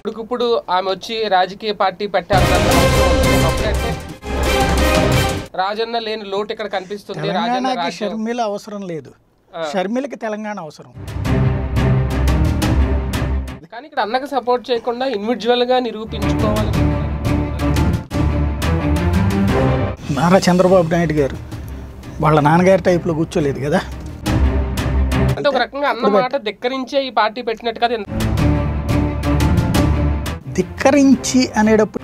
ఇప్పుడిప్పుడు ఆమె వచ్చి రాజకీయ పార్టీ పెట్టాల్సిన అవసరం ఉంది. ఒకప్పుడైతే రాజన్న లేని లోటు ఇక్కడ కనిపిస్తుంది రాజన్న తెలంగాణకి రాజ్యం షర్మిల అవసరం లేదు షర్మిలకి తెలంగాణ అవసరం కానీ ఇక్కడ అన్నకు సపోర్ట్ చేయకుండా ఇండివిజువల్ గా నిరూపించుకోవాలి నారా చంద్రబాబు నాయుడు గారు వాళ్ళ నాన్నగారి టైప్లో కూర్చోలేదు కదా అంటే ఒక రకంగా అన్న మాట ధిక్కరించే ఈ పార్టీ పెట్టినట్టు కదా ధిక్కరించి అనేటప్పుడు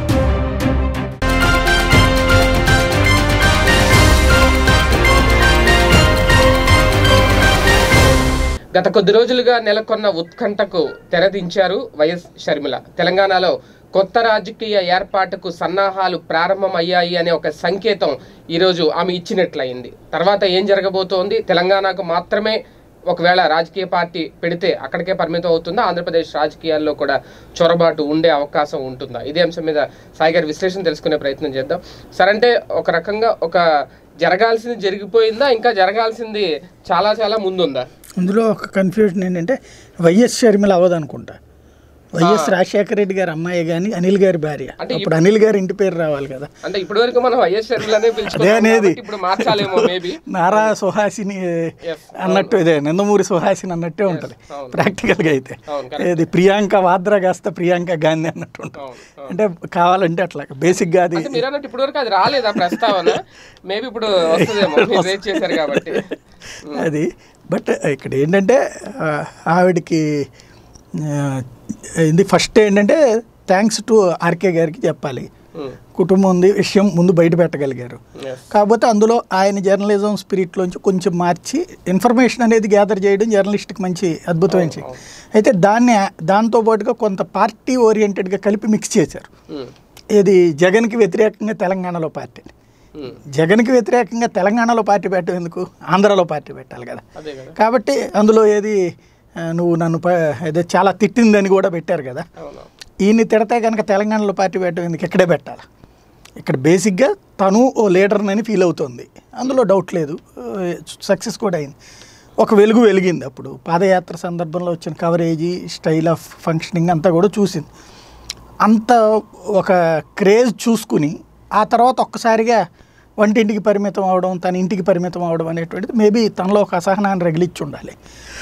గత కొద్ది రోజులుగా నెలకొన్న ఉత్కంఠకు తెరదించారు వైఎస్ షర్మిల తెలంగాణలో కొత్త రాజకీయ ఏర్పాటుకు సన్నాహాలు ప్రారంభమయ్యాయి అనే ఒక సంకేతం ఈరోజు ఆమె ఇచ్చినట్లయింది తర్వాత ఏం జరగబోతోంది తెలంగాణకు మాత్రమే ఒకవేళ రాజకీయ పార్టీ పెడితే అక్కడికే పరిమితం అవుతుందా ఆంధ్రప్రదేశ్ రాజకీయాల్లో కూడా చొరబాటు ఉండే అవకాశం ఉంటుందా ఇదే అంశం మీద సాయి గారి విశ్లేషణ తెలుసుకునే ప్రయత్నం చేద్దాం సరే అంటే ఒక రకంగా ఒక జరగాల్సింది జరిగిపోయిందా ఇంకా జరగాల్సింది చాలా చాలా ముందుందా ఇందులో ఒక కన్ఫ్యూజన్ ఏంటంటే వైఎస్ షర్మిల అవ్వదు అనుకుంటా వైఎస్ రాజశేఖర రెడ్డి గారి అమ్మాయి కానీ అనిల్ గారి భార్య అంటే అప్పుడు అనిల్ గారి ఇంటి పేరు రావాలి కదా అంటే ఇప్పటి వరకు మనం వైఎస్ షర్మిలనే పిలుచుకున్నాం అనేది. కాబట్టి ఇప్పుడు మార్చాలేమో మేబీ నారా సుహాసిని Yes. అన్నట్టు ఇదే నందమూరి సుహాసిని అన్నట్టే ఉంటుంది అవును. ప్రాక్టికల్గా అయితే అవును ఇది ప్రియాంక వాద్రా కాస్త ప్రియాంక గాంధీ అన్నట్టు ఉంటుంది అవును అవును. అంటే కావాలంటే అట్లా బేసిక్గా అది అంటే మీరు అన్నట్టు ఇప్పటి వరకు అది రాలేదా ప్రస్తావన మేబీ ఇప్పుడు వస్తుందేమో మీరు రేట్ చేశారు కాబట్టి అది బట్ ఇక్కడ ఏంటంటే ఆ, ఆవిడకి ఆ, ఇది ఫస్ట్ ఏంటంటే థ్యాంక్స్ టు ఆర్కే గారికి చెప్పాలి ఉమ్, కుటుంబం ఉంది విషయం ముందు బయట పెట్టగలిగారు yes. కాకపోతే అందులో ఆయన జర్నలిజం స్పిరిట్లోంచి కొంచెం మార్చి ఇన్ఫర్మేషన్ అనేది గ్యాదర్ చేయడం జర్నలిస్ట్కి మంచి అద్భుతమైన విషయం. అయితే దాన్ని దాంతో పాటుగా కొంత పార్టీ ఓరియంటెడ్గా కలిపి మిక్స్ చేశారు ఉమ్, ఇది జగన్కి వ్యతిరేకంగా తెలంగాణలో పార్టీని ఉమ్, జగన్కి వ్యతిరేకంగా తెలంగాణలో పార్టీ పెట్టడం ఎందుకు ఆంధ్రాలో పార్టీ పెట్టాలి కదా అదే కదా కాబట్టి అందులో ఏది ఆ, నువ్వు నన్ను ప- ఏదో చాలా తిట్టిందని కూడా పెట్టారు కదా అవును ఈయన్ని తిడితే కనుక తెలంగాణలో పార్టీ పెట్టడం ఎందుకు ఇక్కడే పెట్టాలి ఇక్కడ బేసిక్గా తను ఓ లీడర్నని ఫీల్ అవుతుంది అందులో డౌట్ లేదు సక్సెస్ కూడా అయింది ఒక వెలుగు వెలిగింది అప్పుడు పాదయాత్ర సందర్భంలో వచ్చిన కవరేజీ స్టైల్ ఆఫ్ ఫంక్షనింగ్ అంతా కూడా చూసింది అంత ఒక క్రేజ్ చూసుకుని ఆ తర్వాత ఒక్కసారిగా వంటింటికి పరిమితం అవడం తన ఇంటికి పరిమితం అవడం అనేటువంటిది మేబీ తనలో ఒక అసహనాన్ని రగిలిచ్చి ఉండాలి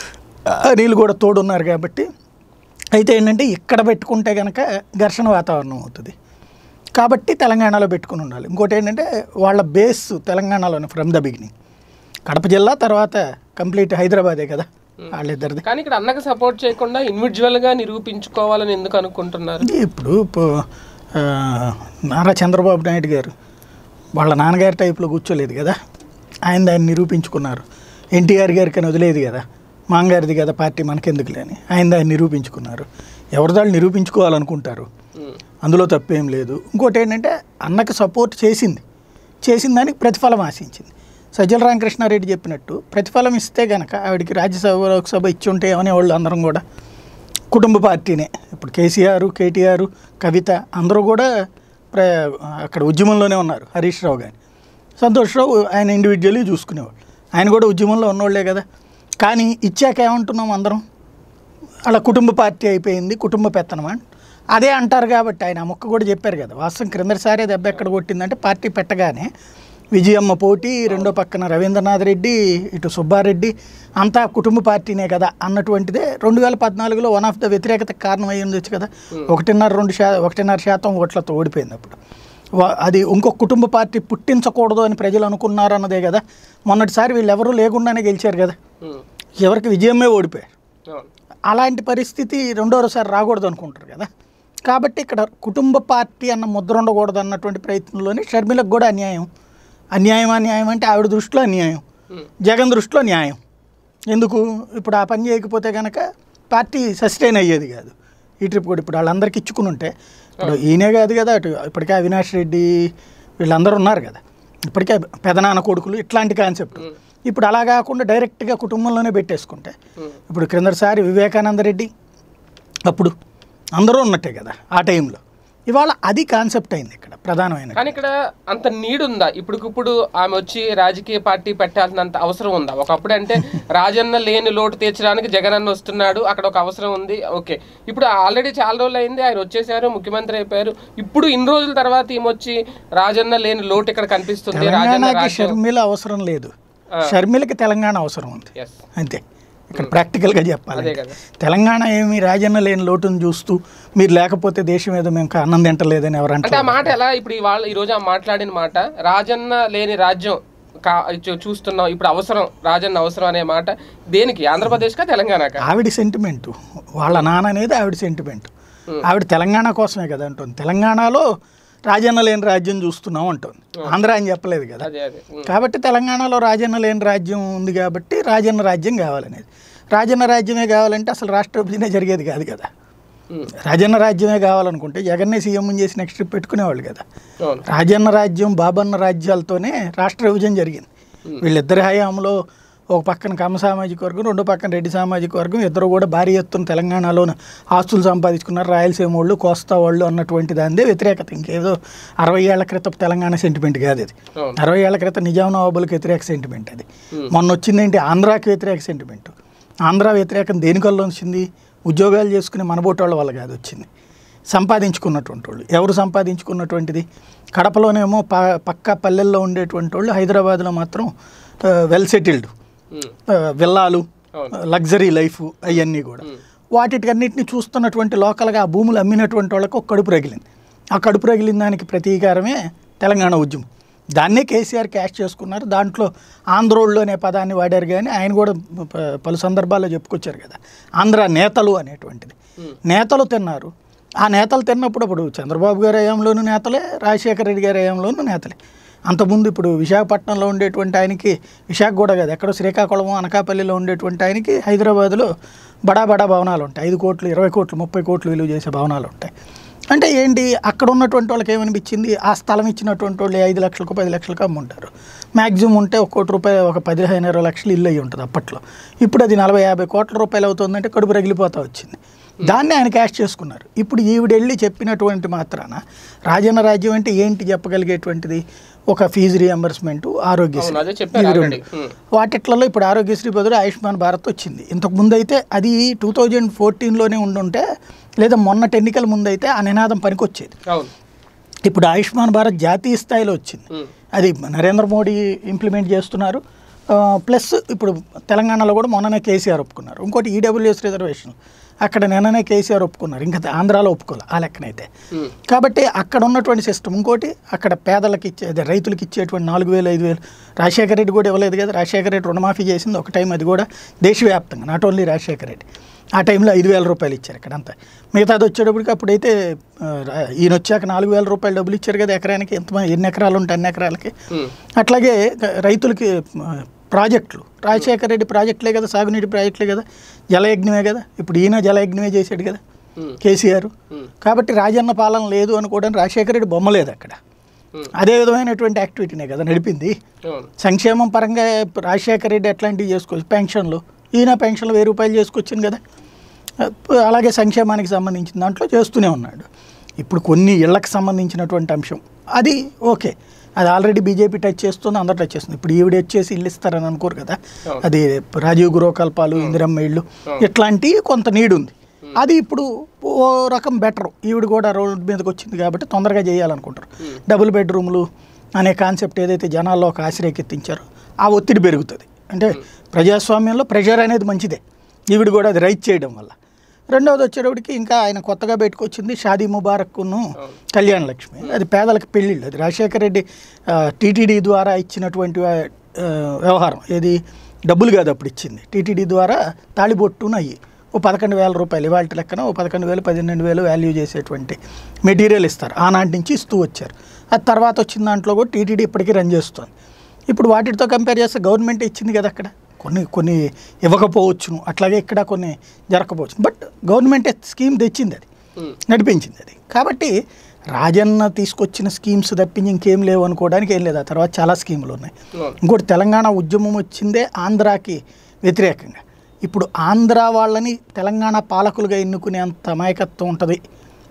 నీళ్ళు కూడా తోడున్నారు కాబట్టి అయితే ఏంటంటే ఇక్కడ పెట్టుకుంటే కనుక ఘర్షణ వాతావరణం అవుతుంది కాబట్టి తెలంగాణలో పెట్టుకుని ఉండాలి ఇంకోటి ఏంటంటే వాళ్ళ బేస్ తెలంగాణలోనే ఫ్రమ్ ద బిగినింగ్ కడప జిల్లా తర్వాత కంప్లీట్ హైదరాబాదే కదా వాళ్ళిద్దరిది కానీ ఇక్కడ అన్నకు సపోర్ట్ చేయకుండా ఇండివిజువల్ గా నిరూపించుకోవాలని ఎందుకు అనుకుంటున్నారు ఇది ఇప్పుడు పో- ఆ, నారా చంద్రబాబు నాయుడు గారు వాళ్ళ నాన్నగారి టైప్లో కూర్చోలేదు కదా ఆయన దాన్ని నిరూపించుకున్నారు ఎన్టీఆర్ గారికి అని వదిలేదు కదా మాంగారిది కదా పార్టీ మనకెందుకులే అని ఆయన దాన్ని నిరూపించుకున్నారు ఎవరిదాళ్ళు నిరూపించుకోవాలనుకుంటారు ఉమ్, అందులో తప్పేం లేదు ఇంకోటి ఏంటంటే అన్నకు సపోర్ట్ చేసింది చేసిన దానికి ప్రతిఫలం ఆశించింది సజ్జల రామకృష్ణారెడ్డి చెప్పినట్టు ప్రతిఫలం ఇస్తే గనక ఆవిడకి రాజ్యసభ లోక్సభ ఇచ్చి ఉంటే అనేవాళ్ళు అందరం కూడా కుటుంబ పార్టీనే ఇప్పుడు కేసీఆర్ కేటీఆర్ కవిత అందరూ కూడా ప్ర అక్కడ ఉద్యమంలోనే ఉన్నారు హరీష్ రావు కానీ సంతోష్ రావు ఆయన ఇండివిజువల్లీ చూసుకునేవాడు ఆయన కూడా ఉద్యమంలో ఉన్నోళ్ళే కదా కానీ ఇచ్చాక ఏమంటున్నాం అందరం అలా కుటుంబ పార్టీ అయిపోయింది కుటుంబ పెత్తనం అని అదే అంటారు కాబట్టి ఆయన ఆ మొక్క కూడా చెప్పారు కదా వాస్తవం క్రిందటిసారి దెబ్బ ఎక్కడ కొట్టిందంటే పార్టీ పెట్టగానే విజయమ్మ పోటీ రెండో పక్కన రవీంద్రనాథ్ రెడ్డి ఇటు సుబ్బారెడ్డి అంతా కుటుంబ పార్టీనే కదా అన్నటువంటిదే రెండు వేల పద్నాలుగులో వన్ ఆఫ్ ద వ్యతిరేకత కారణం అయ్యి ఉండొచ్చు కదా ఒకటిన్నర రెండు శా ఒకటిన్నర శాతం ఓట్లతో ఓడిపోయింది అప్పుడు వా- అది ఇంకొక కుటుంబ పార్టీ పుట్టించకూడదు అని ప్రజలు అనుకున్నారు అన్నదే కదా మొన్నటిసారి వీళ్ళు ఎవరూ లేకుండానే గెలిచారు కదా ఉమ్, ఎవరికి విజయమే ఓడిపోయారు అవును అలాంటి పరిస్థితి రెండోసారి రాకూడదు అనుకుంటారు కదా కాబట్టి ఇక్కడ కుటుంబ పార్టీ అన్న ముద్ర ఉండకూడదు అన్నటువంటి ప్రయత్నంలోనే షర్మిలకు కూడా అన్యాయం అన్యాయం అన్యాయం అంటే ఆవిడ దృష్టిలో అన్యాయం ఉమ్, జగన్ దృష్టిలో న్యాయం ఎందుకు ఇప్పుడు ఆ పని చేయకపోతే కనుక పార్టీ సస్టైన్ అయ్యేది కాదు ఈ ట్రిప్ కూడా ఇప్పుడు వాళ్ళందరికీ ఇచ్చుకుని ఉంటే ఇప్పుడు ఈయనే కాదు కదా అటు ఇప్పటికే అవినాష్ రెడ్డి వీళ్ళందరూ ఉన్నారు కదా ఇప్పటికే పెదనాన్న కొడుకులు ఇట్లాంటి కాన్సెప్ట్ ఇప్పుడు అలా కాకుండా డైరెక్ట్గా కుటుంబంలోనే పెట్టేసుకుంటే ఉమ్, ఇప్పుడు క్రిందటిసారి వివేకానంద రెడ్డి అప్పుడు అందరూ ఉన్నట్టే కదా ఆ టైంలో ఇవాళ అది కాన్సెప్ట్ అయింది ఇక్కడ ప్రధానమైన కానీ ఇక్కడ అంత నీడ్ ఉందా ఇప్పుడుకిప్పుడు ఆమె వచ్చి రాజకీయ పార్టీ పెట్టాల్సినంత అవసరం ఉందా ఒకప్పుడు అంటే రాజన్న లేని లోటు తీర్చడానికి జగన్ అన్న వస్తున్నాడు అక్కడ ఒక అవసరం ఉంది ఓకే ఇప్పుడు ఆల్రెడీ చాలా రోజులు అయింది ఆయన వచ్చేసారు ముఖ్యమంత్రి అయిపోయారు ఇప్పుడు ఇన్ని రోజుల తర్వాత ఈమె వచ్చి రాజన్న లేని లోటు ఇక్కడ కనిపిస్తుంది రాజన్న తెలంగాణకి రాజ్యం షర్మిల అవసరం లేదు షర్మిలకి తెలంగాణ అవసరం ఉంది ఎస్ అంతే ఇక్కడ ప్రాక్టికల్గా చెప్పాలి అదే కదా తెలంగాణ ఏమి రాజన్న లేని లోటును చూస్తూ మీరు లేకపోతే దేశం ఏదో మేము అన్నం తింటలేదని అంటే ఎవరంటారు ఆ మాట ఎలా ఇప్పుడు ఇవాళ ఈ రోజు ఆ మాట్లాడిన మాట రాజన్న లేని రాజ్యం కా చూ- చూస్తున్నాం ఇప్పుడు అవసరం రాజన్న అవసరం అనే మాట దేనికి ఆంధ్రప్రదేశ్కా తెలంగాణకా ఆవిడ సెంటిమెంట్ వాళ్ళ నాన్న అనేది ఆవిడ సెంటిమెంట్ ఆవిడ తెలంగాణ కోసమే కదా అంటుంది తెలంగాణలో రాజన్న లేని రాజ్యం చూస్తున్నాం అంటుంది ఆంధ్ర అని చెప్పలేదు కదా అదే అదే ఉమ్. కాబట్టి తెలంగాణలో రాజన్న లేని రాజ్యం ఉంది కాబట్టి రాజన్న రాజ్యం కావాలనేది రాజన్న రాజ్యమే కావాలంటే అసలు రాష్ట్ర విభజనే జరిగేది కాదు కదా ఉమ్. రాజన్న రాజ్యమే కావాలనుకుంటే జగన్నే సీఎం చేసి నెక్స్ట్ ట్రిప్ పెట్టుకునేవాళ్ళు కదా అవును రాజన్న రాజ్యం బాబన్న రాజ్యాలతోనే రాష్ట్ర విభజన జరిగింది వీళ్ళిద్దరి హయాంలో ఒక పక్కన కమ్మ సామాజిక వర్గం రెండో పక్కన రెడ్డి సామాజిక వర్గం ఇద్దరు కూడా భారీ ఎత్తున తెలంగాణలోనే ఆస్తులు సంపాదించుకున్నారు రాయలసీమ వాళ్ళు కోస్తా వాళ్ళు అన్నటువంటి దానిదే వ్యతిరేకత ఇంకేదో అరవై ఏళ్ల క్రితం తెలంగాణ సెంటిమెంట్ కాదు అది అవును అరవై ఏళ్ల క్రితం నిజాం నవాబులకు వ్యతిరేక సెంటిమెంట్ అది Hmm. మొన్న వచ్చిందేంటి ఆంధ్రాకి వ్యతిరేక సెంటిమెంట్ ఆంధ్ర వ్యతిరేకం దేనివల్ల వచ్చింది ఉద్యోగాలు చేసుకునే మనబోటోళ్ళ వల్ల కాదు వచ్చింది సంపాదించుకున్నటువంటి వాళ్ళు ఎవరు సంపాదించుకున్నటువంటిది కడపలోనేమో ప పక్క పల్లెల్లో ఉండేటువంటి వాళ్ళు హైదరాబాద్లో మాత్రం వెల్ సెటిల్డ్ ఉమ్. విల్లాలు అవును లగ్జరీ లైఫ్ అవన్నీ కూడా వాటికన్నిటిని చూస్తున్నటువంటి లోకల్గా ఆ భూములు అమ్మినటువంటి వాళ్ళకి ఒక కడుపు రగిలింది ఆ కడుపు రగిలిన దానికి ప్రతీకారమే తెలంగాణ ఉద్యమం దాన్నే కేసీఆర్ క్యాష్ చేసుకున్నారు దాంట్లో ఆంధ్రోళ్ళు అనే పదాన్ని వాడారు కానీ ఆయన కూడా ప- పలు సందర్భాల్లో చెప్పుకొచ్చారు కదా ఆంధ్ర నేతలు అనేటువంటిది Hmm. నేతలు తిన్నారు ఆ నేతలు తిన్నప్పుడు అప్పుడు చంద్రబాబు గారి హయాంలోనూ నేతలే రాజశేఖర రెడ్డి గారి హయాంలోనూ నేతలే అంతకుముందు ఇప్పుడు విశాఖపట్నంలో ఉండేటువంటి ఆయనకి విశాఖ కూడా కాదు ఎక్కడో శ్రీకాకుళం అనకాపల్లిలో ఉండేటువంటి ఆయనకి హైదరాబాద్లో బడా బడా భవనాలు ఉంటాయి ఐదు కోట్లు ఇరవై కోట్లు ముప్పై కోట్లు విలువ చేసే భవనాలు ఉంటాయి అంటే ఏంటి అక్కడ ఉన్నటువంటి వాళ్ళకి ఏమనిపించింది ఆ స్థలం ఇచ్చినటువంటి వాళ్ళు ఐదు లక్షలకు పది లక్షలకు అమ్ముంటారు మ్యాక్సిమం ఉంటే ఒక కోటి రూపాయలు ఒక పదిహేను ఇరవై లక్షలు ఇల్లు అయ్యి ఉంటుంది అప్పట్లో ఇప్పుడు అది నలభై యాభై కోట్ల రూపాయలు అవుతుందంటే కడుపు రగిలిపోతా వచ్చింది దాన్ని ఆయన క్యాష్ చేసుకున్నారు ఇప్పుడు ఈవిడెళ్ళి చెప్పినటువంటి మాత్రాన రాజన్న రాజ్యం అంటే ఏంటి చెప్పగలిగేటువంటిది ఒక ఫీజు రియంబర్స్మెంట్ ఆరోగ్యశ్రీ అవును అదే చెప్పారు ఇవి ఆల్రెడీ రెండు. వాటిట్లలో ఇప్పుడు ఆరోగ్యశ్రీ బదులు ఆయుష్మాన్ భారత్ వచ్చింది ఇంతకు ముందు అయితే అది టూ థౌజండ్ ఫోర్టీన్లోనే ఉండుంటే లేదా మొన్నటి ఎన్నికల ముందు అయితే ఆ నినాదం పనికొచ్చేది అవును ఇప్పుడు ఆయుష్మాన్ భారత్ జాతీయ స్థాయిలో వచ్చింది ఉమ్. అది నరేంద్ర మోడీ ఇంప్లిమెంట్ చేస్తున్నారు ఆ, ప్లస్ ఇప్పుడు తెలంగాణలో కూడా మొన్ననే కేసీఆర్ ఒప్పుకున్నారు ఇంకోటి ఈడబ్ల్యూఎస్ రిజర్వేషన్ అక్కడ నిన్ననే కేసీఆర్ ఒప్పుకున్నారు ఇంకా ఆంధ్రాలో ఒప్పుకోవాలి ఆ లెక్కనైతే ఉమ్. కాబట్టి అక్కడ ఉన్నటువంటి సిస్టమ్ ఇంకోటి అక్కడ పేదలకు ఇచ్చే అదే రైతులకు ఇచ్చేటువంటి నాలుగు వేలు ఐదు వేలు రాజశేఖర రెడ్డి కూడా ఇవ్వలేదు కదా రాజశేఖర రెడ్డి రుణమాఫీ చేసింది ఒక టైం అది కూడా దేశవ్యాప్తంగా నాట్ ఓన్లీ రాజశేఖర రెడ్డి ఆ టైంలో ఐదు వేల రూపాయలు ఇచ్చారు ఇక్కడ అంతా మిగతాది వచ్చేటప్పటికి అప్పుడైతే ఆ, రా- ఈయన వచ్చాక నాలుగు వేల రూపాయలు డబ్బులు ఇచ్చారు కదా ఎకరానికి ఎంత ఎన్ని ఎకరాలు ఉంటాయి అన్ని ఎకరాలకి ఉమ్. అట్లాగే రైతులకి ఆ, ప్రాజెక్టులు రాజశేఖర రెడ్డి ప్రాజెక్టులే కదా సాగునీటి ప్రాజెక్టులే కదా జలయజ్ఞమే కదా ఇప్పుడు ఈయన జలయజ్ఞమే చేశాడు కదా ఉమ్. కేసీఆర్ ఉమ్. కాబట్టి రాజన్న పాలన లేదు అనుకోవడానికి రాజశేఖర రెడ్డి బొమ్మ లేదు అక్కడ ఉమ్. అదే విధమైనటువంటి యాక్టివిటీనే కదా నడిపింది అవును సంక్షేమం పరంగా రాజశేఖర రెడ్డి ఎట్లాంటివి చేసుకోవచ్చు పెన్షన్లు ఈయన పెన్షన్లు వెయ్యి రూపాయలు చేసుకొచ్చింది కదా అలాగే సంక్షేమానికి సంబంధించిన దాంట్లో చేస్తూనే ఉన్నాడు ఇప్పుడు కొన్ని ఇళ్లకు సంబంధించినటువంటి అంశం అది ఓకే అది ఆల్రెడీ బీజేపీ టచ్ చేస్తుంది అందరూ టచ్ చేస్తుంది ఇప్పుడు ఈవిడ వచ్చేసి ఇల్లు ఇస్తారని అనుకోరు కదా అవును. అది రాజీవ్ గృహకల్పాలు ఇందిరమ్మ ఇళ్ళు ఇట్లాంటివి కొంత నీడ్ ఉంది అది ఇప్పుడు ఓ రకం బెటర్ ఈవిడ కూడా రోడ్ మీదకి వచ్చింది కాబట్టి తొందరగా చేయాలనుకుంటారు డబుల్ బెడ్రూమ్లు అనే కాన్సెప్ట్ ఏదైతే జనాల్లో ఒక ఆశ్రయకెత్తించారో ఆ ఒత్తిడి పెరుగుతుంది అంటే ప్రజాస్వామ్యంలో ప్రెషర్ అనేది మంచిదే ఈవిడ కూడా అది రైట్ చేయడం వల్ల రెండవది వచ్చేటప్పటికి ఇంకా ఆయన కొత్తగా పెట్టుకొచ్చింది షాదీ ముబారక్ను కళ్యాణ లక్ష్మి అది పేదలకు పెళ్ళిళ్ళు అది రాజశేఖర రెడ్డి టీటీడీ ద్వారా ఇచ్చినటువంటి ఆ, వ్యవహారం ఏది డబ్బులు కాదు అప్పుడు ఇచ్చింది టీటీడీ ద్వారా తాళిబొట్టును అయ్యి ఓ పదకొండు వేల రూపాయలు ఇవాళ లెక్కన ఓ పదకొండు వేలు పన్నెండు వేలు వాల్యూ చేసేటువంటి మెటీరియల్ ఇస్తారు ఆనాటి నుంచి ఇస్తూ వచ్చారు అది తర్వాత వచ్చిన దాంట్లో కూడా టీటీడీ ఇప్పటికీ రన్ చేస్తుంది ఇప్పుడు వాటితో కంపేర్ చేస్తే గవర్నమెంట్ ఇచ్చింది కదా అక్కడ కొన్ని కొన్ని ఇవ్వకపోవచ్చును అట్లాగే ఇక్కడ కొన్ని జరగకపోవచ్చు బట్ గవర్నమెంట్ స్కీమ్ తెచ్చింది అది ఉమ్. నడిపించింది అది కాబట్టి రాజన్న తీసుకొచ్చిన స్కీమ్స్ తప్పించి ఇంకేం లేవు అనుకోవడానికి ఏం లేదు ఆ తర్వాత చాలా స్కీములు ఉన్నాయి అవును ఇంకోటి తెలంగాణ ఉద్యమం వచ్చిందే ఆంధ్రాకి వ్యతిరేకంగా ఇప్పుడు ఆంధ్ర వాళ్ళని తెలంగాణ పాలకులుగా ఎన్నుకునే అంత అమాయకత్వం ఉంటుంది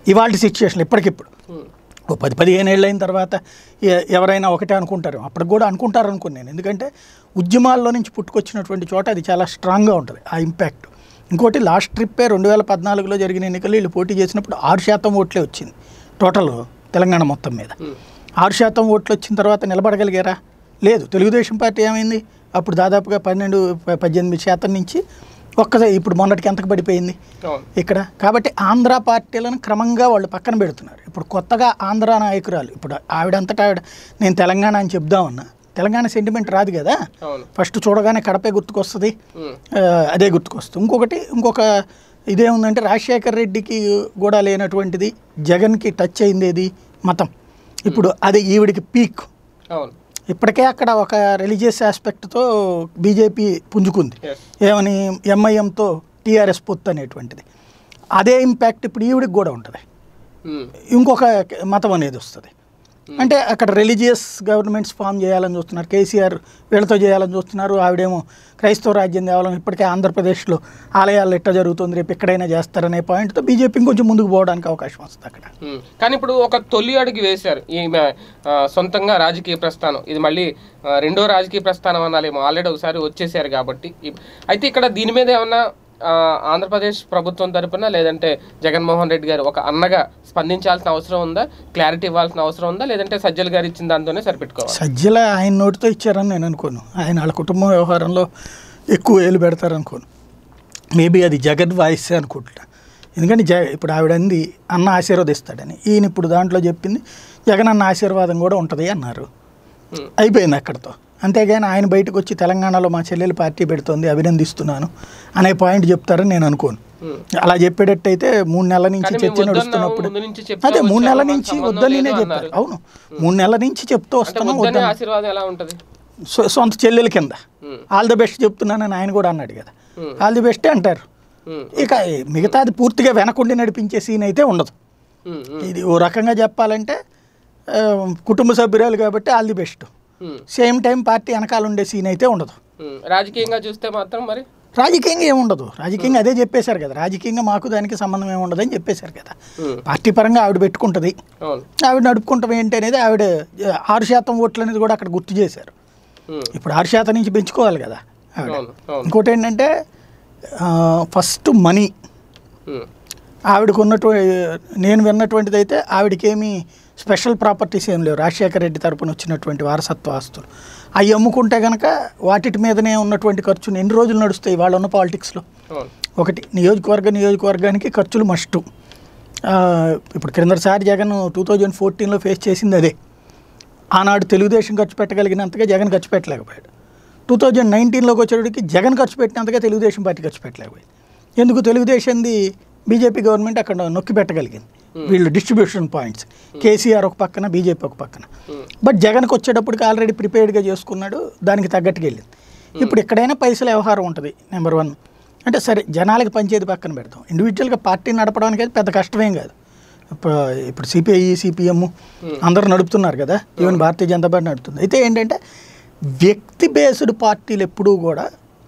ఇవాళ సిచ్యువేషన్ ఇప్పటికిప్పుడు ఉమ్, ఓ పది పదిహేను ఏళ్ళు అయిన తర్వాత ఎ- ఎవరైనా ఒకటే అనుకుంటారు అప్పటికి కూడా అనుకుంటారు అనుకున్నాను ఎందుకంటే ఉద్యమాల్లో నుంచి పుట్టుకొచ్చినటువంటి చోట అది చాలా స్ట్రాంగ్గా ఉంటుంది ఆ ఇంపాక్ట్ ఇంకోటి లాస్ట్ ట్రిప్పే రెండు వేల పద్నాలుగులో జరిగిన ఎన్నికల్లో వీళ్ళు పోటీ చేసినప్పుడు ఆరు శాతం ఓట్లే వచ్చింది టోటల్ తెలంగాణ మొత్తం మీద ఉమ్, ఆరు శాతం ఓట్లు వచ్చిన తర్వాత నిలబడగలిగారా లేదు తెలుగుదేశం పార్టీ ఏమైంది అప్పుడు దాదాపుగా పన్నెండు ప- పద్దెనిమిది శాతం నుంచి ఒక్కసారి ఇప్పుడు మొన్నటికి ఎంతకు పడిపోయింది అవును ఇక్కడ కాబట్టి ఆంధ్ర పార్టీలను క్రమంగా వాళ్ళు పక్కన పెడుతున్నారు ఇప్పుడు కొత్తగా ఆంధ్ర నాయకురాలు ఇప్పుడు ఆవిడంతటా ఆవిడ నేను తెలంగాణ అని చెప్దామన్నా తెలంగాణ సెంటిమెంట్ రాదు కదా అవును ఫస్ట్ చూడగానే కడపే గుర్తుకొస్తుంది ఉమ్, ఆ, అదే గుర్తుకొస్తుంది ఇంకొకటి ఇంకొక ఇదేముందంటే రాజశేఖర్ రెడ్డికి కూడా లేనటువంటిది జగన్కి టచ్ అయింది ఏది మతం ఇప్పుడు అది ఈవిడికి పీక్ అవును ఇప్పటికే అక్కడ ఒక రిలీజియస్ ఆస్పెక్ట్తో బీజేపీ పుంజుకుంది ఎస్ ఏమని ఎంఐఎంతో టీఆర్ఎస్ పొత్తు అనేటువంటిది అదే ఇంపాక్ట్ ఇప్పుడు ఈవిడికి కూడా ఉంటుంది ఉమ్, ఇంకొక మతం అనేది వస్తుంది అంటే అక్కడ రిలీజియస్ గవర్నమెంట్స్ ఫామ్ చేయాలని చూస్తున్నారు కేసీఆర్ వీళ్ళతో చేయాలని చూస్తున్నారు ఆవిడేమో క్రైస్తవ రాజ్యం తేవాలని ఇప్పటికే ఆంధ్రప్రదేశ్లో ఆలయాలు ఎట్ట జరుగుతుంది రేపు ఎక్కడైనా చేస్తారనే పాయింట్తో బీజేపీ ఇంకొంచెం ముందుకు పోవడానికి అవకాశం వస్తుంది అక్కడ ఉమ్. కానీ ఇప్పుడు ఒక తొలి అడుగు వేశారు ఈమె ఆ, సొంతంగా రాజకీయ ప్రస్థానం ఇది మళ్ళీ ఆ, రెండో రాజకీయ ప్రస్థానం అనాలేమో ఆల్రెడీ ఒకసారి వచ్చేసారు కాబట్టి ఇ- అయితే ఇక్కడ దీని మీద ఏమన్నా ఆ, ఆంధ్రప్రదేశ్ ప్రభుత్వం తరపున లేదంటే జగన్మోహన్ రెడ్డి గారు ఒక అన్నగా స్పందించాల్సిన అవసరం ఉందా క్లారిటీ ఇవ్వాల్సిన అవసరం ఉందా లేదంటే సజ్జల గారు ఇచ్చిన దాంతోనే సరిపెట్టుకోవాలి సజ్జల ఆయన నోటితో ఇచ్చారని నేను అనుకోను ఆయన వాళ్ళ కుటుంబ వ్యవహారంలో ఎక్కువ ఏలు పెడతారనుకోను మేబీ అది జగన్ వాయిస్ అనుకుంటున్నా ఎందుకంటే జ ఇప్పుడు ఆవిడ అంది అన్న ఆశీర్వదిస్తాడని ఈయన ఇప్పుడు దాంట్లో చెప్పింది జగన్ అన్న ఆశీర్వాదం కూడా ఉంటుంది అన్నారు ఉమ్, అయిపోయింది అక్కడితో అంతేగాని ఆయన బయటకు వచ్చి తెలంగాణలో మా చెల్లెలు పార్టీ పెడుతోంది అభినందిస్తున్నాను అనే పాయింట్ చెప్తారని నేను అనుకోను ఉమ్. అలా చెప్పేటట్టయితే మూడు నెలల నుంచి కానీ చర్చ మేము వద్దన్నాము, నడుస్తున్నప్పుడు ముందు నుంచి చెప్తా అదే మూడు వచ్చాము, నెలల మాకు నుంచి సంబంధం వద్దనే లేదు చెప్పారు అన్నారు. అవును మూడు నెలల నుంచి చెప్తూ అంటే వస్తున్నాం వద్దనే వద్దని ఆశీర్వాదం ఎలా ఉంటది సొ- సొంత చెల్లెల కింద ఉమ్, ఆల్ ది బెస్ట్ చెప్తున్నానని ఆయన కూడా అన్నాడు కదా ఉమ్, ఆల్ ది బెస్టే అంటారు ఉమ్, ఇక మిగతాది పూర్తిగా వెనకుండి నడిపించే సీన్ అయితే ఉండదు ఉమ్, ఉమ్, ఇది ఓ రకంగా చెప్పాలంటే ఆ, కుటుంబ సభ్యురాలు కాబట్టి all the best um, same time party వెనకాల ఉండే సీన్ అయితే ఉండదు ఉమ్. రాజకీయంగా చూస్తే మాత్రం మరి రాజకీయంగా ఏముండదు రాజకీయంగా అదే చెప్పేశారు కదా రాజకీయంగా మాకు దానికి సంబంధం ఏముండదు అని చెప్పేశారు కదా ఉమ్, పార్టీ పరంగా ఆవిడ పెట్టుకుంటుంది అవును ఆవిడ నడుపుకుంటాం ఏంటి అనేది ఆవిడ ఆ, ఆరు శాతం ఓట్లు అనేది కూడా అక్కడ గుర్తు చేశారు ఉమ్, ఇప్పుడు ఆరు శాతం నుంచి పెంచుకోవాలి కదా ఆవిడ అవును అవును ఇంకోటి ఏంటంటే ఫస్ట్ మనీ ఉమ్, ఆవిడకు ఉన్నటు నేను విన్నటువంటిది అయితే ఆవిడకేమీ స్పెషల్ ప్రాపర్టీస్ ఏం లేవు రాజశేఖర రెడ్డి తరపున వచ్చినటువంటి వారసత్వ ఆస్తులు అవి అమ్ముకుంటే కనుక వాటి మీదనే ఉన్నటువంటి ఖర్చును ఎన్ని రోజులు నడుస్తాయి వాళ్ళు ఉన్న పాలిటిక్స్లో అవును ఒకటి నియోజకవర్గ నియోజకవర్గానికి ఖర్చులు మస్టు ఆ, ఇప్పుడు క్రిందసారి జగన్ టూ థౌజండ్ ఫోర్టీన్లో ఫేస్ చేసింది అదే ఆనాడు తెలుగుదేశం ఖర్చు పెట్టగలిగినంతగా జగన్ ఖర్చు పెట్టలేకపోయాడు టూ థౌజండ్ నైన్టీన్లోకి వచ్చేటికి జగన్ ఖర్చు పెట్టినంతగా తెలుగుదేశం పార్టీ ఖర్చు పెట్టలేకపోయింది ఎందుకు తెలుగుదేశంది బీజేపీ గవర్నమెంట్ అక్కడ నొక్కి పెట్టగలిగింది వీళ్ళు డిస్ట్రిబ్యూషన్ పాయింట్స్ కేసీఆర్ ఒక పక్కన బీజేపీ ఒక పక్కన ఉమ్, బట్ జగన్కి వచ్చేటప్పటికి ఆల్రెడీ ప్రిపేర్డ్గా చేసుకున్నాడు దానికి తగ్గట్టుగా వెళ్ళింది ఇప్పుడు ఎక్కడైనా పైసల వ్యవహారం ఉంటుంది నెంబర్ వన్ అంటే సరే జనాలకి పంచేది పక్కన పెడతాం ఇండివిజువల్గా పార్టీ నడపడానికి అయితే పెద్ద కష్టమేం కాదు ఇప్పుడు ఇప్పుడు సిపిఐ సిపిఎం అందరూ నడుపుతున్నారు కదా ఈవెన్ భారతీయ జనతా పార్టీ నడుపుతుంది అయితే ఏంటంటే వ్యక్తి బేస్డ్ పార్టీలు ఎప్పుడూ కూడా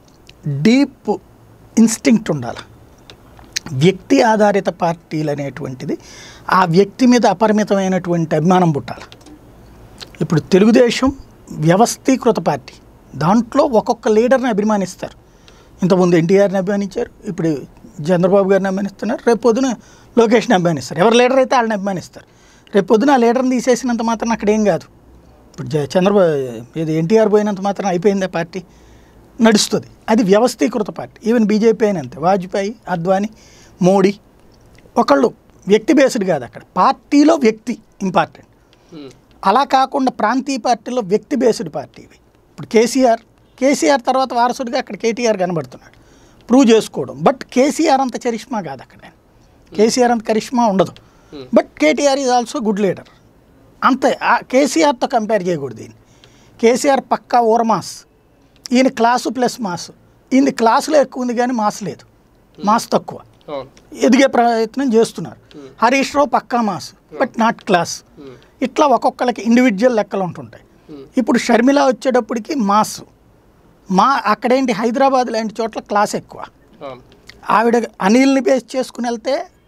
డీప్ ఇన్స్టింక్ట్ ఉండాలి వ్యక్తి ఆధారిత పార్టీలు అనేటువంటిది ఆ వ్యక్తి మీద అపరిమితమైనటువంటి అభిమానం పుట్టాలి ఇప్పుడు తెలుగుదేశం వ్యవస్థీకృత పార్టీ దాంట్లో ఒక్కొక్క లీడర్ని అభిమానిస్తారు ఇంతకుముందు ఎన్టీఆర్ని అభిమానించారు ఇప్పుడు చంద్రబాబు గారిని అభిమానిస్తున్నారు రేపు పొద్దున లోకేష్ని అభిమానిస్తారు ఎవరు లీడర్ అయితే వాళ్ళని అభిమానిస్తారు రేపు పొద్దున ఆ లీడర్ని తీసేసినంత మాత్రం అక్కడ ఏం కాదు ఇప్పుడు జ- చంద్రబాబు ఇది ఎన్టీఆర్ పోయినంత మాత్రం అయిపోయింది ఆ పార్టీ నడుస్తుంది అది వ్యవస్థీకృత పార్టీ ఈవెన్ బీజేపీ అయిన అంతే వాజ్పేయి అద్వానీ మోడీ ఒకళ్ళు వ్యక్తి బేస్డ్ కాదు అక్కడ పార్టీలో వ్యక్తి ఇంపార్టెంట్ ఉమ్, అలా కాకుండా ప్రాంతీయ పార్టీలో వ్యక్తి బేస్డ్ పార్టీ ఇవి ఇప్పుడు కేసీఆర్ కేసీఆర్ తర్వాత వారసుడిగా అక్కడ కేటీఆర్ కనబడుతున్నాడు ప్రూవ్ చేసుకోవడం బట్ కేసీఆర్ అంత చరిష్మా కాదు అక్కడ కేసీఆర్ అంత కరిష్మా ఉండదు Hmm. But KTR is also good leader అంతే ఆ కేసీఆర్తో కంపేర్ చేయకూడదు దీన్ని కేసీఆర్ పక్కా ఓరమాస్ ఈయన క్లాసు ప్లస్ మాస్ ఈయన క్లాసులో ఎక్కువ ఉంది కానీ మాస్ లేదు మాస్ తక్కువ అవును ఎదిగే ప్రయత్నం చేస్తున్నారు హరీష్ రావు పక్కా mass but not class um, ఇట్లా ఒక్కొక్కరికి ఇండివిజువల్ లెక్కలు ఉంటుంటాయి ఉమ్, ఇప్పుడు షర్మిల వచ్చేటప్పటికి మాస్ మా అక్కడేంటి హైదరాబాద్ లాంటి చోట్ల క్లాస్ ఎక్కువ అవును ఆవిడ అనిల్ని బేస్ చేసుకుని వెళ్తే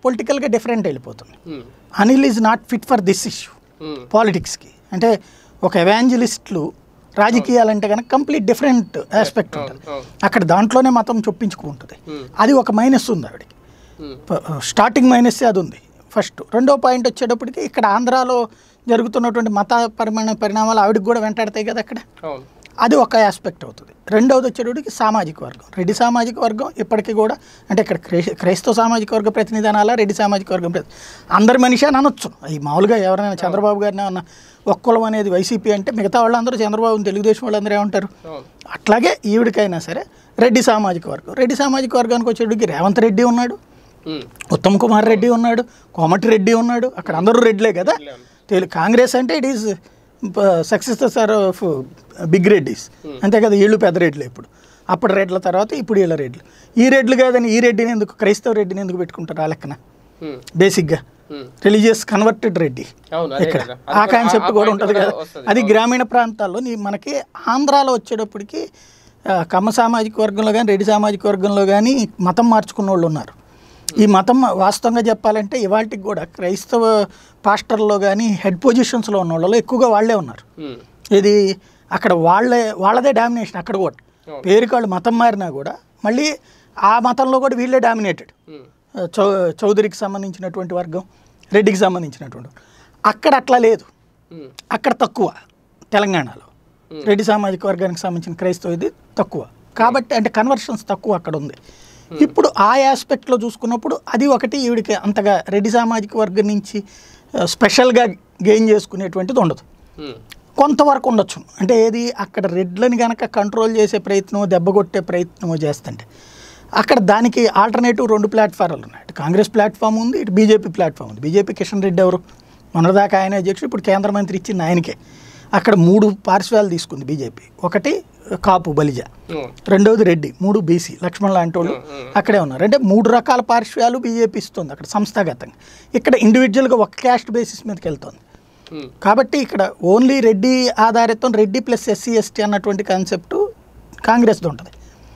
పొలిటికల్గా డిఫరెంట్ వెళ్ళిపోతుంది um, Anil is not fit for this issue um, పాలిటిక్స్కి అంటే ఒక ఎవాంజలిస్టులు రాజకీయాలంటే కనుక కంప్లీట్ డిఫరెంట్ ఆస్పెక్ట్ ఉంటుంది అవును, అవును. అక్కడ దాంట్లోనే మతం చొప్పించుకుంటుంది ఉమ్, అది ఒక మైనస్ ఉంది ఆవిడకి ఉమ్, ప- స్టార్టింగ్ మైనస్ అది ఉంది ఫస్ట్ రెండో పాయింట్ వచ్చేటప్పటికి ఇక్కడ ఆంధ్రాలో జరుగుతున్నటువంటి మత పరిమాణ పరిణామాలు ఆవిడకి కూడా వెంటాడతాయి కదా అక్కడ అవును అది ఒక ఆస్పెక్ట్ అవుతుంది రెండవది వచ్చేటప్పటికి సామాజిక వర్గం రెడ్డి సామాజిక వర్గం ఇప్పటికీ కూడా అంటే ఇక్కడ క్రై- క్రైస్తవ సామాజిక వర్గ ప్రతినిధి అనాలా రెడ్డి సామాజిక వర్గం ప్రతి అందరి మనిషి అని అనొచ్చు ఈ మామూలుగా ఎవరైనా చంద్రబాబు గారిని ఏమన్నా ఒక్క కులం అనేది వైసీపీ అంటే మిగతా వాళ్ళందరూ చంద్రబాబు తెలుగుదేశం వాళ్ళందరూ ఏమంటారు అవును అట్లాగే ఈవిడికైనా సరే రెడ్డి సామాజిక వర్గం రెడ్డి సామాజిక వర్గానికి వచ్చేటికి రేవంత్ రెడ్డి ఉన్నాడు ఉమ్, ఉత్తమ్ కుమార్ రెడ్డి ఉన్నాడు కోమటి రెడ్డి ఉన్నాడు అక్కడ అందరూ రెడ్లే కదా లేను. తెలు కాంగ్రెస్ అంటే it is success sir of big Reddys అంతే కదా వీళ్ళు పెద్ద రెడ్లు ఇప్పుడు అప్పుడు రెడ్ల తర్వాత ఇప్పుడు వీళ్ళ రెడ్లు ఈ రెడ్లు కాదని ఈ రెడ్డిని ఎందుకు క్రైస్తవ రెడ్డిని ఎందుకు పెట్టుకుంటారు ఆ లెక్కన ఉమ్, బేసిక్గా ఉమ్, రిలీజియస్ కన్వర్టెడ్ రెడ్డి అవును అదే ఇక్కడ కదా ఆ కాన్సెప్ట్ కూడా point ఉంటుంది కదా వస్తది. అది గ్రామీణ ప్రాంతాల్లో నీ మనకి ఆంధ్రాలో వచ్చేటప్పటికి ఆ, కమ్మ సామాజిక వర్గంలో కానీ రెడ్డి సామాజిక వర్గంలో కానీ మతం మార్చుకున్న వాళ్ళు ఉన్నారు ఈ మతం వాస్తవంగా చెప్పాలంటే ఇవాళకి కూడా క్రైస్తవ పాస్టర్లో కానీ హెడ్ పొజిషన్స్లో ఉన్న వాళ్ళలో ఎక్కువగా వాళ్ళే ఉన్నారు ఉమ్, ఇది అక్కడ వాళ్ళే వాళ్ళదే డామినేషన్ అక్కడ కూడా అవును. పేరుకి వాళ్ళు మతం మారినా కూడా మళ్ళీ ఆ మతంలో కూడా వీళ్ళే డామినేటెడ్ ఉమ్, చౌ చౌదరికి సంబంధించినటువంటి వర్గం రెడ్డికి సంబంధించినటువంటి వర్గం. అక్కడ అట్లా లేదు ఉమ్, అక్కడ తక్కువ తెలంగాణలో రెడ్డి సామాజిక వర్గానికి సంబంధించిన క్రైస్తవ ఇది తక్కువ కాబట్టి అంటే కన్వర్షన్స్ తక్కువ అక్కడ ఉంది ఇప్పుడు ఆ ఆస్పెక్ట్లో చూసుకున్నప్పుడు అది ఒకటి ఈవిడికి అంతగా రెడ్డి సామాజిక వర్గం నుంచి ఆ, స్పెషల్గా గెయిన్ చేసుకునేటువంటిది ఉండదు ఉమ్, కొంతవరకు ఉండొచ్చు అంటే ఏది అక్కడ రెడ్లని కనుక కంట్రోల్ చేసే ప్రయత్నం దెబ్బగొట్టే ప్రయత్నం చేస్తుంటే అక్కడ దానికి ఆల్టర్నేటివ్ రెండు ప్లాట్ఫారాలు ఉన్నాయి ఇటు కాంగ్రెస్ ప్లాట్ఫామ్ ఉంది ఇటు బీజేపీ ప్లాట్ఫామ్ ఉంది బీజేపీ కిషన్ రెడ్డి ఎవరు మొన్నదాకా ఆయన అధ్యక్షుడు ఇప్పుడు కేంద్ర మంత్రి ఇచ్చింది ఆయనకే అక్కడ మూడు పార్శ్వాలు తీసుకుంది బీజేపీ ఒకటి కాపు బలిజ ఉమ్, రెండవది రెడ్డి మూడు బీసీ లక్ష్మణ్ లాంటి వాళ్ళు అక్కడే ఉన్నారు అంటే మూడు రకాల పార్శ్వాలు బీజేపీ ఇస్తుంది అక్కడ సంస్థాగతంగా ఇక్కడ ఇండివిజువల్గా ఒక క్యాస్ట్ బేసిస్ మీదకి వెళ్తుంది ఉమ్, కాబట్టి ఇక్కడ ఓన్లీ రెడ్డి ఆధారితం రెడ్డి ప్లస్ ఎస్సీ ఎస్టీ అన్నటువంటి కాన్సెప్ట్ కాంగ్రెస్ది ఉంటుంది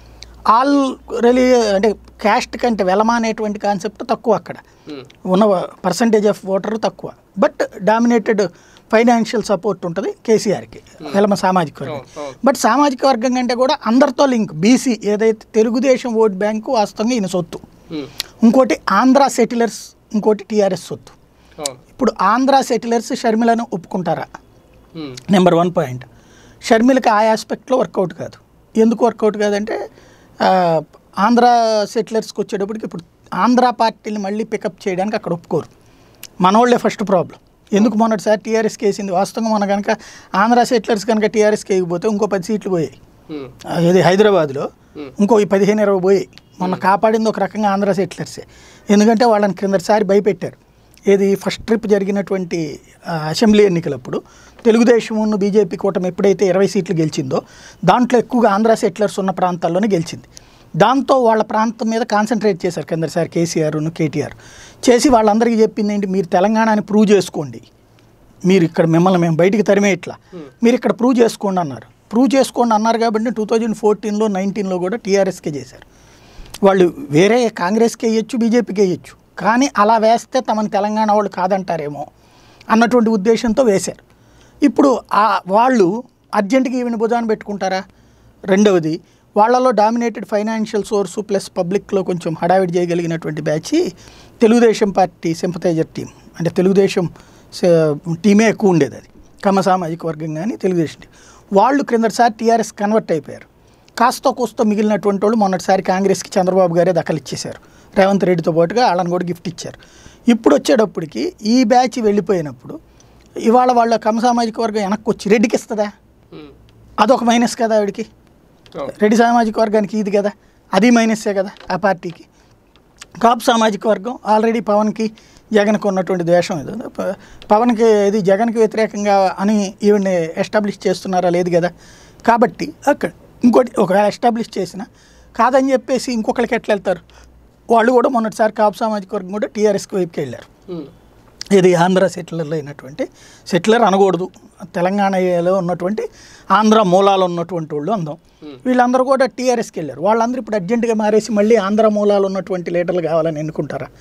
ఆల్ రిలీ అంటే క్యాస్ట్ కంటే వెలమ అనేటువంటి కాన్సెప్ట్ తక్కువ అక్కడ ఉమ్, ఉన్న పర్సంటేజ్ ఆఫ్ ఓటర్ తక్కువ బట్ డామినేటెడ్ ఫైనాన్షియల్ సపోర్ట్ ఉంటుంది కేసీఆర్కి వెలమ సామాజిక వర్గం అవును, అవును. బట్ సామాజిక వర్గం కంటే కూడా అందరితో లింక్ బీసీ ఏదైతే తెలుగుదేశం ఓట్ బ్యాంకు వాస్తవంగా ఈయన సొత్తు ఉమ్, ఇంకోటి ఆంధ్ర సెటిలర్స్ ఇంకోటి టీఆర్ఎస్ సొత్తు అవును ఇప్పుడు ఆంధ్ర సెటిలర్స్ షర్మిలను ఒప్పుకుంటారా ఉమ్, నెంబర్ వన్ పాయింట్ షర్మిలకి ఆ ఆస్పెక్ట్లో వర్కౌట్ కాదు ఎందుకు వర్కౌట్ కాదంటే ఆ, ఆంధ్ర సెటిలర్స్కి వచ్చేటప్పటికి ఇప్పుడు ఆంధ్ర పార్టీని మళ్ళీ పికప్ చేయడానికి అక్కడ ఒప్పుకోరు మనోళ్ళే ఫస్ట్ ప్రాబ్లం ఎందుకు మొన్నటిసారి టీఆర్ఎస్కి వేసింది వాస్తవంగా మన కనుక ఆంధ్ర సెటిలర్స్ కనుక టీఆర్ఎస్కి వేయకపోతే ఇంకో పది సీట్లు పోయాయి ఉమ్, ఆ, ఇది హైదరాబాద్లో Hmm. ఇంకో ఈ పదిహేను ఇరవై పోయాయి మొన్న కాపాడింది ఒక రకంగా ఆంధ్ర సెటిలర్సే ఎందుకంటే వాళ్ళని క్రిందటిసారి భయపెట్టారు ఏది ఫస్ట్ ట్రిప్ జరిగినటువంటి ఆ, అసెంబ్లీ ఎన్నికలప్పుడు తెలుగుదేశం బీజేపీ కూటమి ఎప్పుడైతే ఇరవై సీట్లు గెలిచిందో దాంట్లో ఎక్కువగా ఆంధ్ర సెటిలర్స్ ఉన్న ప్రాంతాల్లోనే గెలిచింది దాంతో వాళ్ళ ప్రాంతం మీద కాన్సన్ట్రేట్ చేశారు కిందసారి కేసీఆర్ను కేటీఆర్ చేసి వాళ్ళందరికీ చెప్పింది ఏంటి మీరు తెలంగాణని ప్రూవ్ చేసుకోండి మీరు ఇక్కడ మిమ్మల్ని మేము బయటికి తరిమే ఇట్లా మీరు ఇక్కడ ప్రూవ్ చేసుకోండి అన్నారు ప్రూవ్ చేసుకోండి అన్నారు కాబట్టి టూ థౌజండ్ ఫోర్టీన్లో నైన్టీన్లో కూడా టీఆర్ఎస్కే చేశారు వాళ్ళు వేరే కాంగ్రెస్కి వేయచ్చు బీజేపీకి వేయచ్చు కానీ అలా వేస్తే తమని తెలంగాణ వాళ్ళు కాదంటారేమో అన్నటువంటి ఉద్దేశంతో వేశారు ఇప్పుడు ఆ వాళ్ళు అర్జెంటుగా ఈవెన్ భుజాన్ని పెట్టుకుంటారా రెండవది వాళ్ళలో డామినేటెడ్ ఫైనాన్షియల్ సోర్సు ప్లస్ పబ్లిక్లో కొంచెం హడావిడి చేయగలిగినటువంటి batch Telugu Desam party sympathiser team అంటే తెలుగుదేశం స- టీమే ఎక్కువ ఉండేది అది కమ్మ సామాజిక వర్గం కానీ తెలుగుదేశం టీం వాళ్ళు క్రిందటిసారి టీఆర్ఎస్ కన్వర్ట్ అయిపోయారు కాస్త కూస్తో మిగిలినటువంటి వాళ్ళు మొన్నటిసారి కాంగ్రెస్కి చంద్రబాబు గారే దఖలిచ్చేశారు రేవంత్ రెడ్డితో పాటుగా వాళ్ళని కూడా గిఫ్ట్ ఇచ్చారు ఇప్పుడు వచ్చేటప్పటికి ఈ బ్యాచ్ వెళ్ళిపోయినప్పుడు ఇవాళ వాళ్ళ కమ్మ సామాజిక వర్గం వెనక్కి వచ్చి రెడ్డికి ఇస్తుందా ఉమ్, అదొక మైనస్ కదా ఆవిడకి అవును రెడ్డి సామాజిక వర్గానికి ఇది కదా అది మైనస్సే కదా ఆ పార్టీకి కాపు సామాజిక వర్గం ఆల్రెడీ పవన్కి జగన్కి ఉన్నటువంటి ద్వేషం ఇది ప- పవన్కి ఇది జగన్కి వ్యతిరేకంగా అని ఈవిడ్ని ఎస్టాబ్లిష్ చేస్తున్నారా లేదు కదా కాబట్టి అక్కడ ఇంకోటి ఒకవేళ ఎస్టాబ్లిష్ చేసిన కాదని చెప్పేసి ఇంకొకరికి ఎట్లా వెళ్తారు వాళ్ళు కూడా మొన్నటిసారి కాపు సామాజిక వర్గం కూడా టీఆర్ఎస్కి వైపుకి వెళ్ళారు ఉమ్, ఇది ఆంధ్ర సెటిలర్లో అయినటువంటి సెటిలర్ అనకూడదు తెలంగాణలో ఉన్నటువంటి ఆంధ్ర మూలాలు ఉన్నటువంటి వాళ్ళు అందాం వీళ్ళందరూ కూడా టీఆర్ఎస్కి వెళ్ళారు వాళ్ళందరూ ఇప్పుడు అర్జెంటుగా మారేసి మళ్ళీ ఆంధ్ర మూలాలు ఉన్నటువంటి లీడర్లు కావాలని ఎన్నుకుంటారా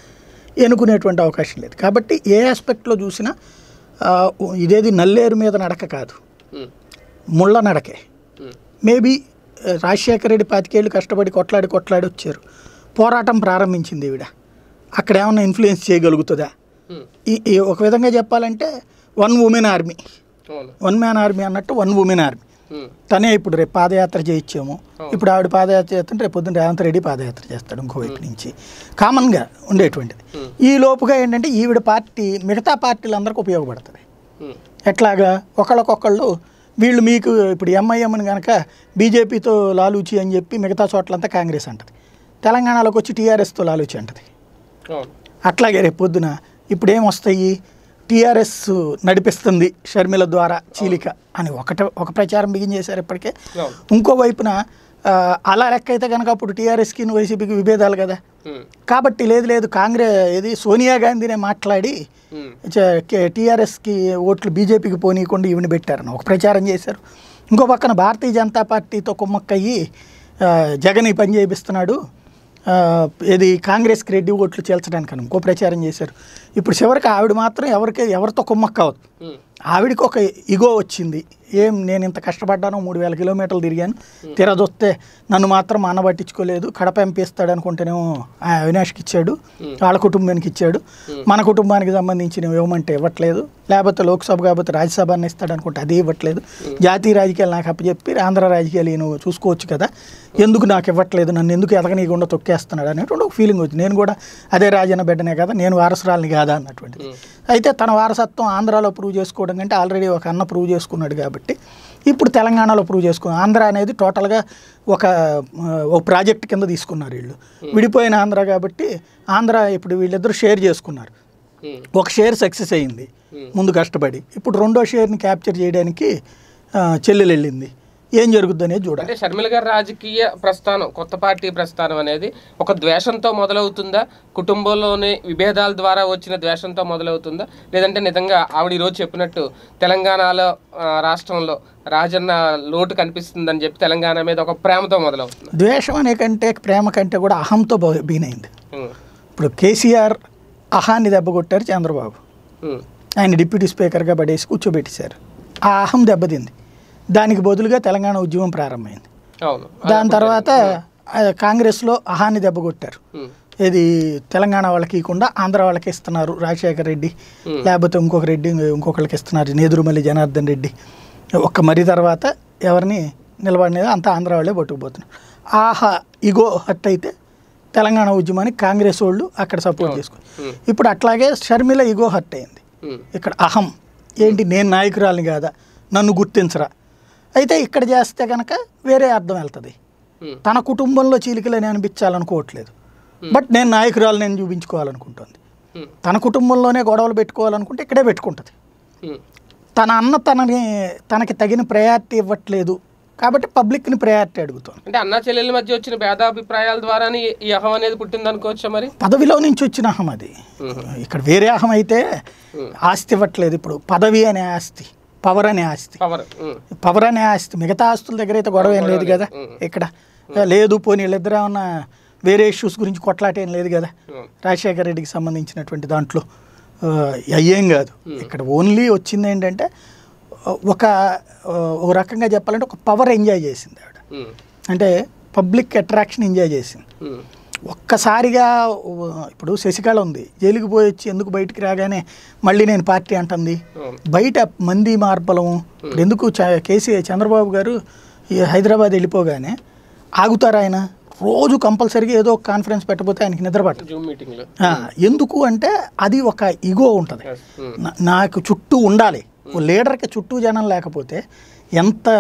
ఎన్నుకునేటువంటి అవకాశం లేదు కాబట్టి ఏ ఆస్పెక్ట్లో చూసినా ఆ, ఇదేది నల్లేరు మీద నడక కాదు ఉమ్, ముళ్ళ నడకే ఉమ్, మేబీ రాజశేఖర రెడ్డి పాతికేళ్ళు కష్టపడి కొట్లాడి కొట్లాడి వచ్చారు పోరాటం ప్రారంభించింది ఈవిడ అక్కడ ఏమన్నా ఇన్ఫ్లుయెన్స్ చేయగలుగుతుందా ఉమ్, ఈ ఈ ఒక విధంగా చెప్పాలంటే వన్ ఉమెన్ ఆర్మీ అవును వన్ మ్యాన్ ఆర్మీ అన్నట్టు వన్ ఉమెన్ ఆర్మీ ఉమ్, తనే ఇప్పుడు రేపు పాదయాత్ర చేయించాము ఇప్పుడు ఆవిడ పాదయాత్ర చేస్తుంటే రేపు పొద్దున్న రేవంత్ రెడ్డి పాదయాత్ర చేస్తాడు ఇంకోవైపు నుంచి కామన్గా ఉండేటువంటిది Hmm. ఈ లోపుగా ఏంటంటే ఈవిడ పార్టీ మిగతా పార్టీలందరికీ ఉపయోగపడుతుంది ఉమ్, ఎట్లాగా ఒకళ్ళకొకళ్ళు వీళ్ళు మీకు ఇప్పుడు ఎంఐఎంని కనుక బీజేపీతో లాలూచి అని చెప్పి మిగతా చోట్లంతా కాంగ్రెస్ అంటది తెలంగాణలోకి వచ్చి టీఆర్ఎస్తో లాలూచి అంటది అవును అట్లాగే రేపు పొద్దున ఇప్పుడు ఏమొస్తాయి టీఆర్ఎస్ నడిపిస్తుంది షర్మిల ద్వారా చీలిక అని ఒకట ఒక ప్రచారం బిగిన్ చేశారు ఇప్పటికే అవును ఇంకో వైపున ఆ, అలా లెక్క అయితే కనుక అప్పుడు టీఆర్ఎస్కి వైసీపీకి విభేదాలు కదా ఉమ్, కాబట్టి లేదు లేదు కాంగ్రెస్ ఇది సోనియా గాంధీనే మాట్లాడి ఉమ్, టీఆర్ఎస్కి ఓట్లు బీజేపీకి పోనీయకుండా ఈవిని పెట్టారని ఒక ప్రచారం చేశారు ఇంకో పక్కన భారతీయ జనతా పార్టీతో కుమ్మక్కయ్యి ఆ, జగన్ ఈ పని చేయిస్తున్నాడు ఆ, ఇది కాంగ్రెస్కి రెడ్డి ఓట్లు చేల్చడానికి అని ఇంకో ప్రచారం చేశారు ఇప్పుడు చివరికి ఆవిడ మాత్రం ఎవరికి ఎవరితో కుమ్మక్కవద్దు ఉమ్, ఆవిడకి ఒక ఇగో వచ్చింది ఏం నేను ఇంత కష్టపడ్డాను మూడు వేల కిలోమీటర్లు తిరిగాను తిరదొస్తే నన్ను మాత్రం అన్న పట్టించుకోలేదు కడప ఎంపేస్తాడు అనుకుంటేనేమో ఆ అవినాష్కి ఇచ్చాడు వాళ్ళ కుటుంబానికి ఇచ్చాడు మన కుటుంబానికి సంబంధించినవి ఇవ్వమంటే ఇవ్వట్లేదు లేకపోతే లోక్సభ కాకపోతే రాజ్యసభ అన్న ఇస్తాడు అనుకుంటే అది ఇవ్వట్లేదు జాతీయ రాజకీయాలు నాకు అప్పచెప్పి ఆంధ్ర రాజకీయాలు నువ్వు చూసుకోవచ్చు కదా ఎందుకు నాకు ఇవ్వట్లేదు నన్ను ఎందుకు ఎదగనీయకుండా తొక్కేస్తున్నాడు అనేటువంటి ఒక ఫీలింగ్ వచ్చింది నేను కూడా అదే రాజన్న బిడ్డనే కదా నేను వారసురాలని కాదా అన్నటువంటిది ఉమ్, అయితే తన వారసత్వం ఆంధ్రాలో ప్రూవ్ చేసుకోవడం కంటే ఆల్రెడీ ఒక అన్న ప్రూవ్ చేసుకున్నాడు కాబట్టి ఇప్పుడు తెలంగాణలో ప్రూవ్ చేసుకున్నాడు ఆంధ్ర అనేది టోటల్గా ఒక ఆ, ఒక ప్రాజెక్ట్ కింద తీసుకున్నారు వీళ్ళు విడిపోయిన ఆంధ్ర కాబట్టి ఆంధ్ర ఇప్పుడు వీళ్ళిద్దరూ షేర్ చేసుకున్నారు ఉమ్, ఒక షేర్ సక్సెస్ అయింది Hmm. ముందు కష్టపడి ఇప్పుడు రెండో షేర్ని క్యాప్చర్ చేయడానికి ఆ, చెల్లెలు వెళ్ళింది ఏం జరుగుద్ది అనేది చూడాలి అంటే షర్మిల గారి రాజకీయ ప్రస్థానం కొత్త పార్టీ ప్రస్థానం అనేది ఒక ద్వేషంతో మొదలవుతుందా కుటుంబంలోని విభేదాల ద్వారా వచ్చిన ద్వేషంతో మొదలవుతుందా లేదంటే నిజంగా ఆవిడ ఈరోజు చెప్పినట్టు తెలంగాణలో ఆ, రాష్ట్రంలో రాజన్న లోటు కనిపిస్తుందని చెప్పి తెలంగాణ మీద ఒక ప్రేమతో మొదలవుతుంది ద్వేషం అనే కంటే ప్రేమ కంటే కూడా అహంతో బ- బీనైంది ఉమ్, ఇప్పుడు కేసీఆర్ అహాన్ని దెబ్బకొట్టారు చంద్రబాబు ఉమ్, ఆయన డిప్యూటీ స్పీకర్గా పడేసి కూర్చోబెట్టేశారు ఆ అహం దెబ్బతింది దానికి బదులుగా తెలంగాణ ఉద్యమం ప్రారంభమైంది అవును దాని తర్వాత ఆ, కాంగ్రెస్లో అహాన్ని దెబ్బకొట్టారు ఉమ్, ఇది తెలంగాణ వాళ్ళకి ఇవ్వకుండా ఆంధ్ర వాళ్ళకి ఇస్తున్నారు రాజశేఖర రెడ్డి లేకపోతే ఇంకొక రెడ్డి ఇంకొకరికి ఇస్తున్నారు నేదురుమల్లి జనార్దన్ రెడ్డి ఒక్క మరి తర్వాత ఎవరిని నిలబడినది అంతా ఆంధ్ర వాళ్ళే పట్టుకుపోతున్నారు ఆహా ఇగో హట్ అయితే తెలంగాణ ఉద్యమానికి కాంగ్రెస్ వాళ్ళు అక్కడ సపోర్ట్ చేసుకుని ఉమ్, ఇప్పుడు అట్లాగే షర్మిల ఇగో హట్ అయింది ఉమ్, ఇక్కడ అహం ఏంటి నేను నాయకురాలిని కాదా నన్ను గుర్తించరా అయితే ఇక్కడ చేస్తే కనుక వేరే అర్థం వెళ్తుంది ఉమ్, తన కుటుంబంలో చీలికలని అనిపించాలనుకోవట్లేదు బట్ నేను నాయకురాలు నేను చూపించుకోవాలనుకుంటుంది ఉమ్, తన కుటుంబంలోనే గొడవలు పెట్టుకోవాలనుకుంటే ఇక్కడే పెట్టుకుంటుంది ఉమ్, తన అన్న తనని తనకి తగిన ప్రయారిటీ ఇవ్వట్లేదు కాబట్టి పబ్లిక్ని ప్రయారిటీ అడుగుతుంది అంటే అన్నా చెల్లెల మధ్య వచ్చిన భేదాభిప్రాయాల ద్వారానే ఈ- ఈ అహం అనేది పుట్టింది అనుకోవచ్చా మరి పదవిలో నుంచి వచ్చిన అహం అది ఇక్కడ వేరే అహం అయితే ఆస్తి ఇవ్వట్లేదు ఇప్పుడు పదవి అనే ఆస్తి పవర్ అనే ఆస్తి పవర్ ఉమ్, పవర్ అనే ఆస్తి మిగతా ఆస్తుల దగ్గర అయితే గొడవ ఏం లేదు కదా ఇక్కడ లేదు పోనీ వీళ్ళిద్దరు ఏమన్నా వేరే ఇష్యూస్ గురించి కొట్లాట ఏం లేదు కదా ఉమ్, రాజశేఖర రెడ్డికి సంబంధించినటువంటి దాంట్లో ఆ, అయ్యేం కాదు ఇక్కడ ఓన్లీ వచ్చింది ఏంటంటే ఆ, ఒక ఆ, ఒక రకంగా చెప్పాలంటే ఒక పవర్ ఎంజాయ్ చేసింది ఆవిడ ఉమ్, అంటే పబ్లిక్ అట్రాక్షన్ ఎంజాయ్ చేసింది ఉమ్, ఒక్కసారిగా ఆ, ఇప్పుడు శశికళ ఉంది జైలుకి పోయి వచ్చి ఎందుకు బయటికి రాగానే మళ్ళీ నేను పార్టీ అంటుంది ఉమ్, బయట మంది మార్బలం ఇప్పుడు ఎందుకు చ- కేసీ చంద్రబాబు గారు ఈ హైదరాబాద్ వెళ్ళిపోగానే ఆగుతారు ఆయన రోజు కంపల్సరీగా ఏదో ఒక కాన్ఫరెన్స్ పెట్టబోతే ఆయనకి నిద్ర పట్టదు జూమ్ మీటింగ్లో ఆ, ఎందుకు అంటే అది ఒక ఇగో ఉంటుంది Yes. ఉమ్, నా- నాకు చుట్టూ ఉండాలి ఓ లీడర్కి చుట్టూ జనం లేకపోతే ఎంత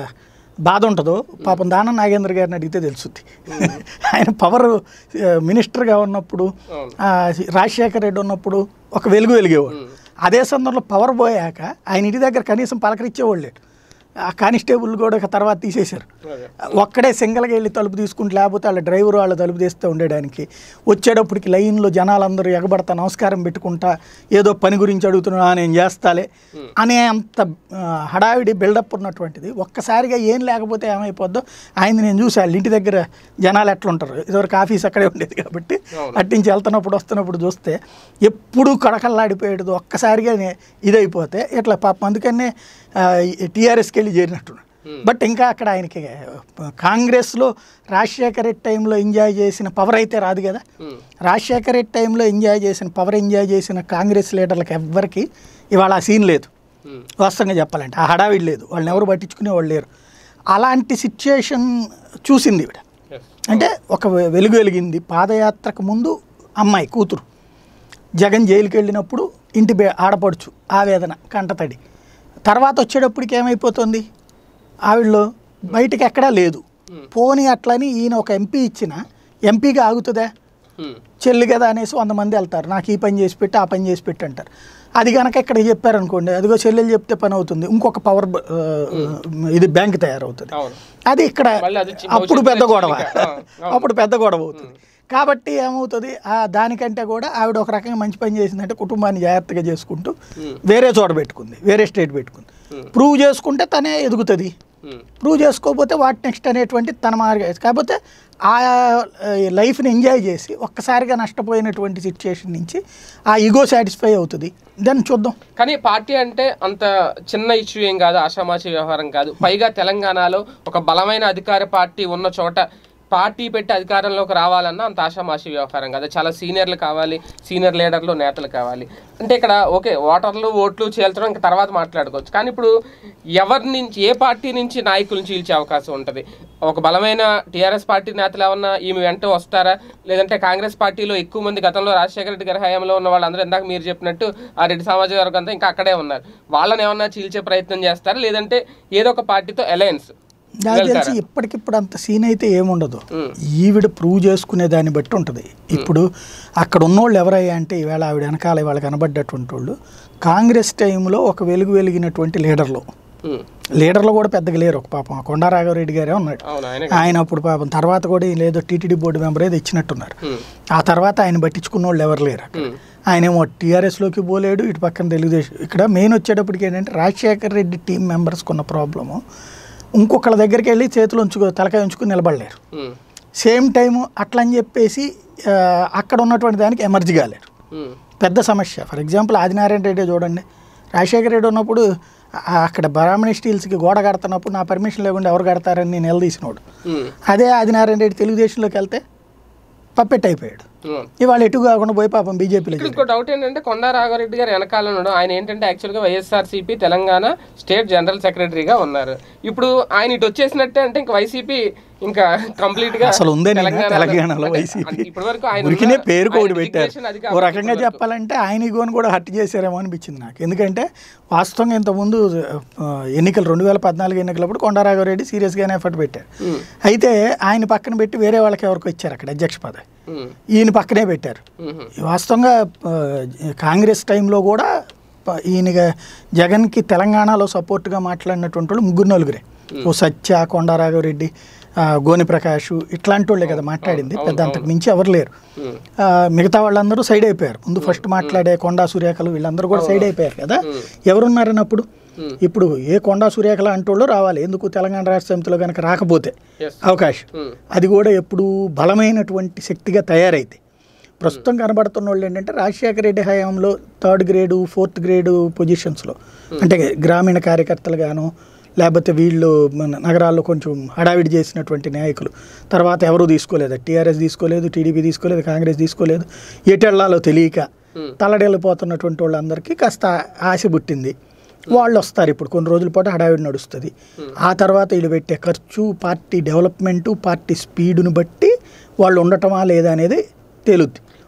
బాధ ఉంటుందో పాపం దానం నాగేంద్ర గారిని అడిగితే తెలుసుద్ది ఆయన పవర్ మినిస్టర్గా ఉన్నప్పుడు అవును ఆ, రాజశేఖర రెడ్డి ఉన్నప్పుడు ఒక వెలుగు వెలిగేవాడు ఉమ్, అదే సందర్భంలో పవర్ పోయాక ఆయన ఇంటి దగ్గర కనీసం పలకరించేవాళ్ళు లేడు ఆ కానిస్టేబుల్ కూడా ఒక తర్వాత తీసేశారు అదే. ఒక్కడే సింగల్గా వెళ్ళి తలుపు తీసుకుంటే లేకపోతే వాళ్ళ డ్రైవర్ వాళ్ళ తలుపు తీస్తూ ఉండడానికి వచ్చేటప్పటికి లైన్లో జనాలందరూ ఎగబడతా నమస్కారం పెట్టుకుంటా ఏదో పని గురించి అడుగుతున్నా నేను చేస్తాలే అనే అంత ఆ, హడావిడి బిల్డప్ ఉన్నటువంటిది ఒక్కసారిగా ఏం లేకపోతే ఏమైపోద్దో ఆయన నేను చూసి వాళ్ళ ఇంటి దగ్గర జనాలు ఎట్లుంటారు ఇదివరకు ఆఫీస్ అక్కడే ఉండేది కాబట్టి అవును. అట్టించి వెళ్తున్నప్పుడు వస్తున్నప్పుడు చూస్తే ఎప్పుడు కడకల్లాడిపోయేది ఒక్కసారిగా నే- ఇదైపోతే ఇట్లా పాపం అందుకనే టీఆర్ఎస్కి వెళ్ళి చేరినట్టున్నాడు బట్ ఇంకా అక్కడ ఆయనకి ఆ, కాంగ్రెస్లో రాజశేఖర రెడ్డి టైంలో ఎంజాయ్ చేసిన పవర్ అయితే రాదు కదా ఉమ్. రాజశేఖర రెడ్డి టైంలో ఎంజాయ్ చేసిన పవర్ ఎంజాయ్ చేసిన కాంగ్రెస్ లీడర్లకు ఎవ్వరికి ఇవాళ ఆ సీన్ లేదు ఉమ్. వాస్తవంగా చెప్పాలంటే ఆ హడావిడి లేదు వాళ్ళని ఎవరు పట్టించుకునే వాళ్ళు లేరు అలాంటి సిచ్యుయేషన్ చూసింది ఈవిడ Yes. అంటే ఒక వె- వెలుగు వెలిగింది పాదయాత్రకు ముందు అమ్మాయి కూతురు జగన్ జైలుకి వెళ్ళినప్పుడు ఇంటి బే ఆడపడుచు ఆవేదన కంటతడి తర్వాత వచ్చేటప్పటికి ఏమైపోతుంది ఆవిడలో బయటకి ఎక్కడా లేదు పోనీ అట్లని ఈయన ఒక ఎంపీ ఇచ్చిన ఎంపీగా ఆగుతుందా ఉమ్. చెల్లి కదా అనేసి వంద మంది వెళ్తారు నాకు ఈ పని చేసి పెట్టి ఆ పని చేసి పెట్టి అంటారు అది కనుక ఇక్కడ చెప్పారనుకోండి అదిగో చెల్లెలు చెప్తే పని అవుతుంది ఇంకొక పవర్ ఇది బ్యాంక్ తయారవుతుంది అవును అది ఇక్కడ మళ్ళీ అది చి- అప్పుడు పెద్ద భవిష్యత్తులో గొడవ చిలిక. ఆ, అవును. అప్పుడు పెద్ద గొడవ అవుతుంది కాబట్టి ఏమవుతుంది ఆ దానికంటే కూడా ఆవిడ ఒక రకంగా మంచి పని చేసిందంటే కుటుంబాన్ని జాగ్రత్తగా చేసుకుంటూ ఉమ్. వేరే చోట పెట్టుకుంది వేరే స్టేట్ పెట్టుకుంది ఉమ్. ప్రూవ్ చేసుకుంటే తనే ఎదుగుతుంది ఉమ్. ప్రూవ్ చేసుకోకపోతే వాట్ నెక్స్ట్ అనేటువంటి తన మార్గం కాకపోతే ఆ లైఫ్ని ఎంజాయ్ చేసి ఒక్కసారిగా నష్టపోయినటువంటి సిచ్యుయేషన్ నుంచి ఆ ఈగో సాటిస్ఫై అవుతుంది దాన్ని చూద్దాం కానీ పార్టీ అంటే అంత చిన్న ఇష్యూ ఏం కాదు ఆషామాషి వ్యవహారం కాదు పైగా తెలంగాణలో ఒక బలమైన అధికార పార్టీ ఉన్న చోట పార్టీ పెట్టి అధికారంలోకి రావాలన్నా అంత ఆషామాషి వ్యవహారం కాదు చాలా సీనియర్లు కావాలి సీనియర్ లీడర్లు నేతలు కావాలి అంటే ఇక్కడ ఓకే ఓటర్లు ఓట్లు చేల్చడం ఇంకా తర్వాత మాట్లాడుకోవచ్చు కానీ ఇప్పుడు ఎవరి నుంచి ఏ పార్టీ నుంచి నాయకులను చీల్చే అవకాశం ఉంటుంది ఒక బలమైన టీఆర్ఎస్ పార్టీ నేతలు ఏమన్నా ఈమె వెంట వస్తారా లేదంటే కాంగ్రెస్ పార్టీలో ఎక్కువ మంది గతంలో రాజశేఖర రెడ్డి గారి హయాంలో ఉన్న వాళ్ళందరూ ఇందాక మీరు చెప్పినట్టు ఆ రెడ్డి సామాజిక వర్గం అంతా ఇంకా అక్కడే ఉన్నారు వాళ్ళని ఏమన్నా చీల్చే ప్రయత్నం చేస్తారా లేదంటే ఏదో ఒక పార్టీతో అలయన్స్ నాకు తెలిసి ఇప్పటికిప్పుడు అంత సీన్ అయితే ఏముండదు ఉమ్. ఈవిడ ప్రూవ్ చేసుకునే దాన్ని బట్టి ఉంటుంది ఇప్పుడు అక్కడ ఉన్నోళ్ళు ఎవరయ్యా అంటే ఈవేళ ఆవిడ వెనకాల ఇవాళ కనబడ్డటువంటి వాళ్ళు కాంగ్రెస్ టైంలో ఒక వెలుగు వెలిగినటువంటి లీడర్లు లీడర్లు కూడా పెద్దగా లేరు ఒక పాపం ఆ కొండా రాఘవరెడ్డి గారే ఉన్నాడు అవును ఆయన ఆయన అప్పుడు పాపం తర్వాత కూడా లేదో టీటీడీ బోర్డు మెంబర్ ఏదో ఇచ్చినట్టున్నారు ఉమ్. ఆ తర్వాత ఆయన పట్టించుకున్న వాళ్ళు ఎవరు లేరు అక్కడ. ఉమ్. ఆయన ఏమో టీఆర్ఎస్లోకి పోలేడు ఇటు పక్కన తెలుగుదేశం ఇక్కడ మెయిన్ వచ్చేటప్పటికి ఏంటంటే రాజశేఖర రెడ్డి టీం మెంబర్స్కి ఉన్న ప్రాబ్లము ఇంకొకళ్ళ దగ్గరికి వెళ్ళి చేతులు ఉంచుకో తలకాయ ఉంచుకుని నిలబడలేరు ఉమ్. సేమ్ టైము అట్లా అని చెప్పేసి ఆ, అక్కడ ఉన్నటువంటి దానికి ఎమర్జీ కాలేరు ఉమ్. పెద్ద సమస్య ఫర్ ఎగ్జాంపుల్ ఆదినారాయణ రెడ్డి చూడండి రాజశేఖర రెడ్డి ఉన్నప్పుడు ఆ- అక్కడ బ్రాహ్మణి స్టీల్స్కి గోడ కడుతున్నప్పుడు నా పర్మిషన్ లేకుండా ఎవరు కడతారని నేను నిలదీసినోడు ఉమ్. అదే ఆదినారాయణ రెడ్డి తెలుగుదేశంలోకి వెళ్తే పప్పెట్ అయిపోయాడు ఉమ్. ఇవాళ ఎటు కాకుండా పోయి పాపం బీజేపీలో ఇక్కడ ఇంకో డౌట్ ఏంటంటే కొండా రాఘవరెడ్డి గారు వెనకాల ఉన్నాడు ఆయన ఏంటంటే యాక్చువల్గా వైఎస్ఆర్సీపీ తెలంగాణ స్టేట్ జనరల్ సెక్రటరీగా ఉన్నారు ఇప్పుడు ఆయన ఇటు వచ్చేసినట్టే అంటే ఇంకా వైసీపీ ఇంకా కంప్లీట్ గా అసలు ఉందే నేను తెలంగాణలో- తెలంగాణలో అంటే వైసీపీ ఇప్పటి వరకు ఆయన ఉరికినే ఉన్న- పేరు ఆయన కోడి పెట్టారు designation అది ఓ కాబట్టి రకంగా ఇప్పటి వరకు. చెప్పాలంటే ఆయన ఇగోని కూడా హత్య చేశారేమో అనిపించింది నాకు ఎందుకంటే వాస్తవంగా ఇంతకుముందు ఆ, ఎన్నికలు రెండు వేల పద్నాలుగు ఎన్నికలప్పుడు కొండారాఘవరెడ్డి సీరియస్గానే ఎఫర్ట్ పెట్టారు ఉమ్. అయితే ఆయన పక్కన పెట్టి వేరే వాళ్ళకి ఎవరికో ఇచ్చారు అక్కడ అధ్యక్ష పదవి ఉమ్. ఈయన పక్కనే పెట్టారు ఉమ్. వాస్తవంగా ఆ, కాంగ్రెస్ టైంలో కూడా ప- ఈయనగా జగన్కి తెలంగాణలో సపోర్ట్గా మాట్లాడినటువంటి వాళ్ళు ముగ్గురు నలుగురే ఓ సత్య కొండారాఘవరెడ్డి ఆ, గోని ప్రకాష్ ఇట్లాంటి వాళ్ళే కదా మాట్లాడింది పెద్ద అంతకు మించి ఎవరు లేరు ఉమ్. ఆ, మిగతా వాళ్ళందరూ సైడ్ అయిపోయారు ముందు ఫస్ట్ మాట్లాడే కొండా సూర్యాకలు వీళ్ళందరూ కూడా సైడ్ అయిపోయారు కదా ఎవరున్నారని అప్పుడు ఉమ్. ఇప్పుడు ఏ కొండా సూర్యాకల అంటోళ్ళు రావాలి ఎందుకు తెలంగాణ రాష్ట్ర సమితిలో కనుక రాకపోతే Yes. అవకాశం ఉమ్. అది కూడా ఎప్పుడు బలమైనటువంటి శక్తిగా తయారైతే ప్రస్తుతం కనబడుతున్న వాళ్ళు ఏంటంటే రాజశేఖర రెడ్డి హయాంలో థర్డ్ గ్రేడు ఫోర్త్ గ్రేడు పొజిషన్స్లో అంటే గ్రామీణ కార్యకర్తలు గాను లేకపోతే వీళ్ళు మన నగరాల్లో కొంచెం హడావిడి చేసినటువంటి నాయకులు తర్వాత ఎవరూ తీసుకోలేదు టీఆర్ఎస్ తీసుకోలేదు టీడీపీ తీసుకోలేదు కాంగ్రెస్ తీసుకోలేదు ఎటెళ్లాలో తెలియక Hmm. తలడెళ్ళిపోతున్నటువంటి వాళ్ళందరికీ కాస్త ఆశ పుట్టింది వాళ్ళు వస్తారు ఇప్పుడు కొన్ని రోజుల పాటు హడావిడి నడుస్తుంది ఆ తర్వాత వీళ్ళు పెట్టే ఖర్చు పార్టీ డెవలప్మెంటు పార్టీ స్పీడును బట్టి వాళ్ళు ఉండటమా లేదా అనేది తేలుద్ది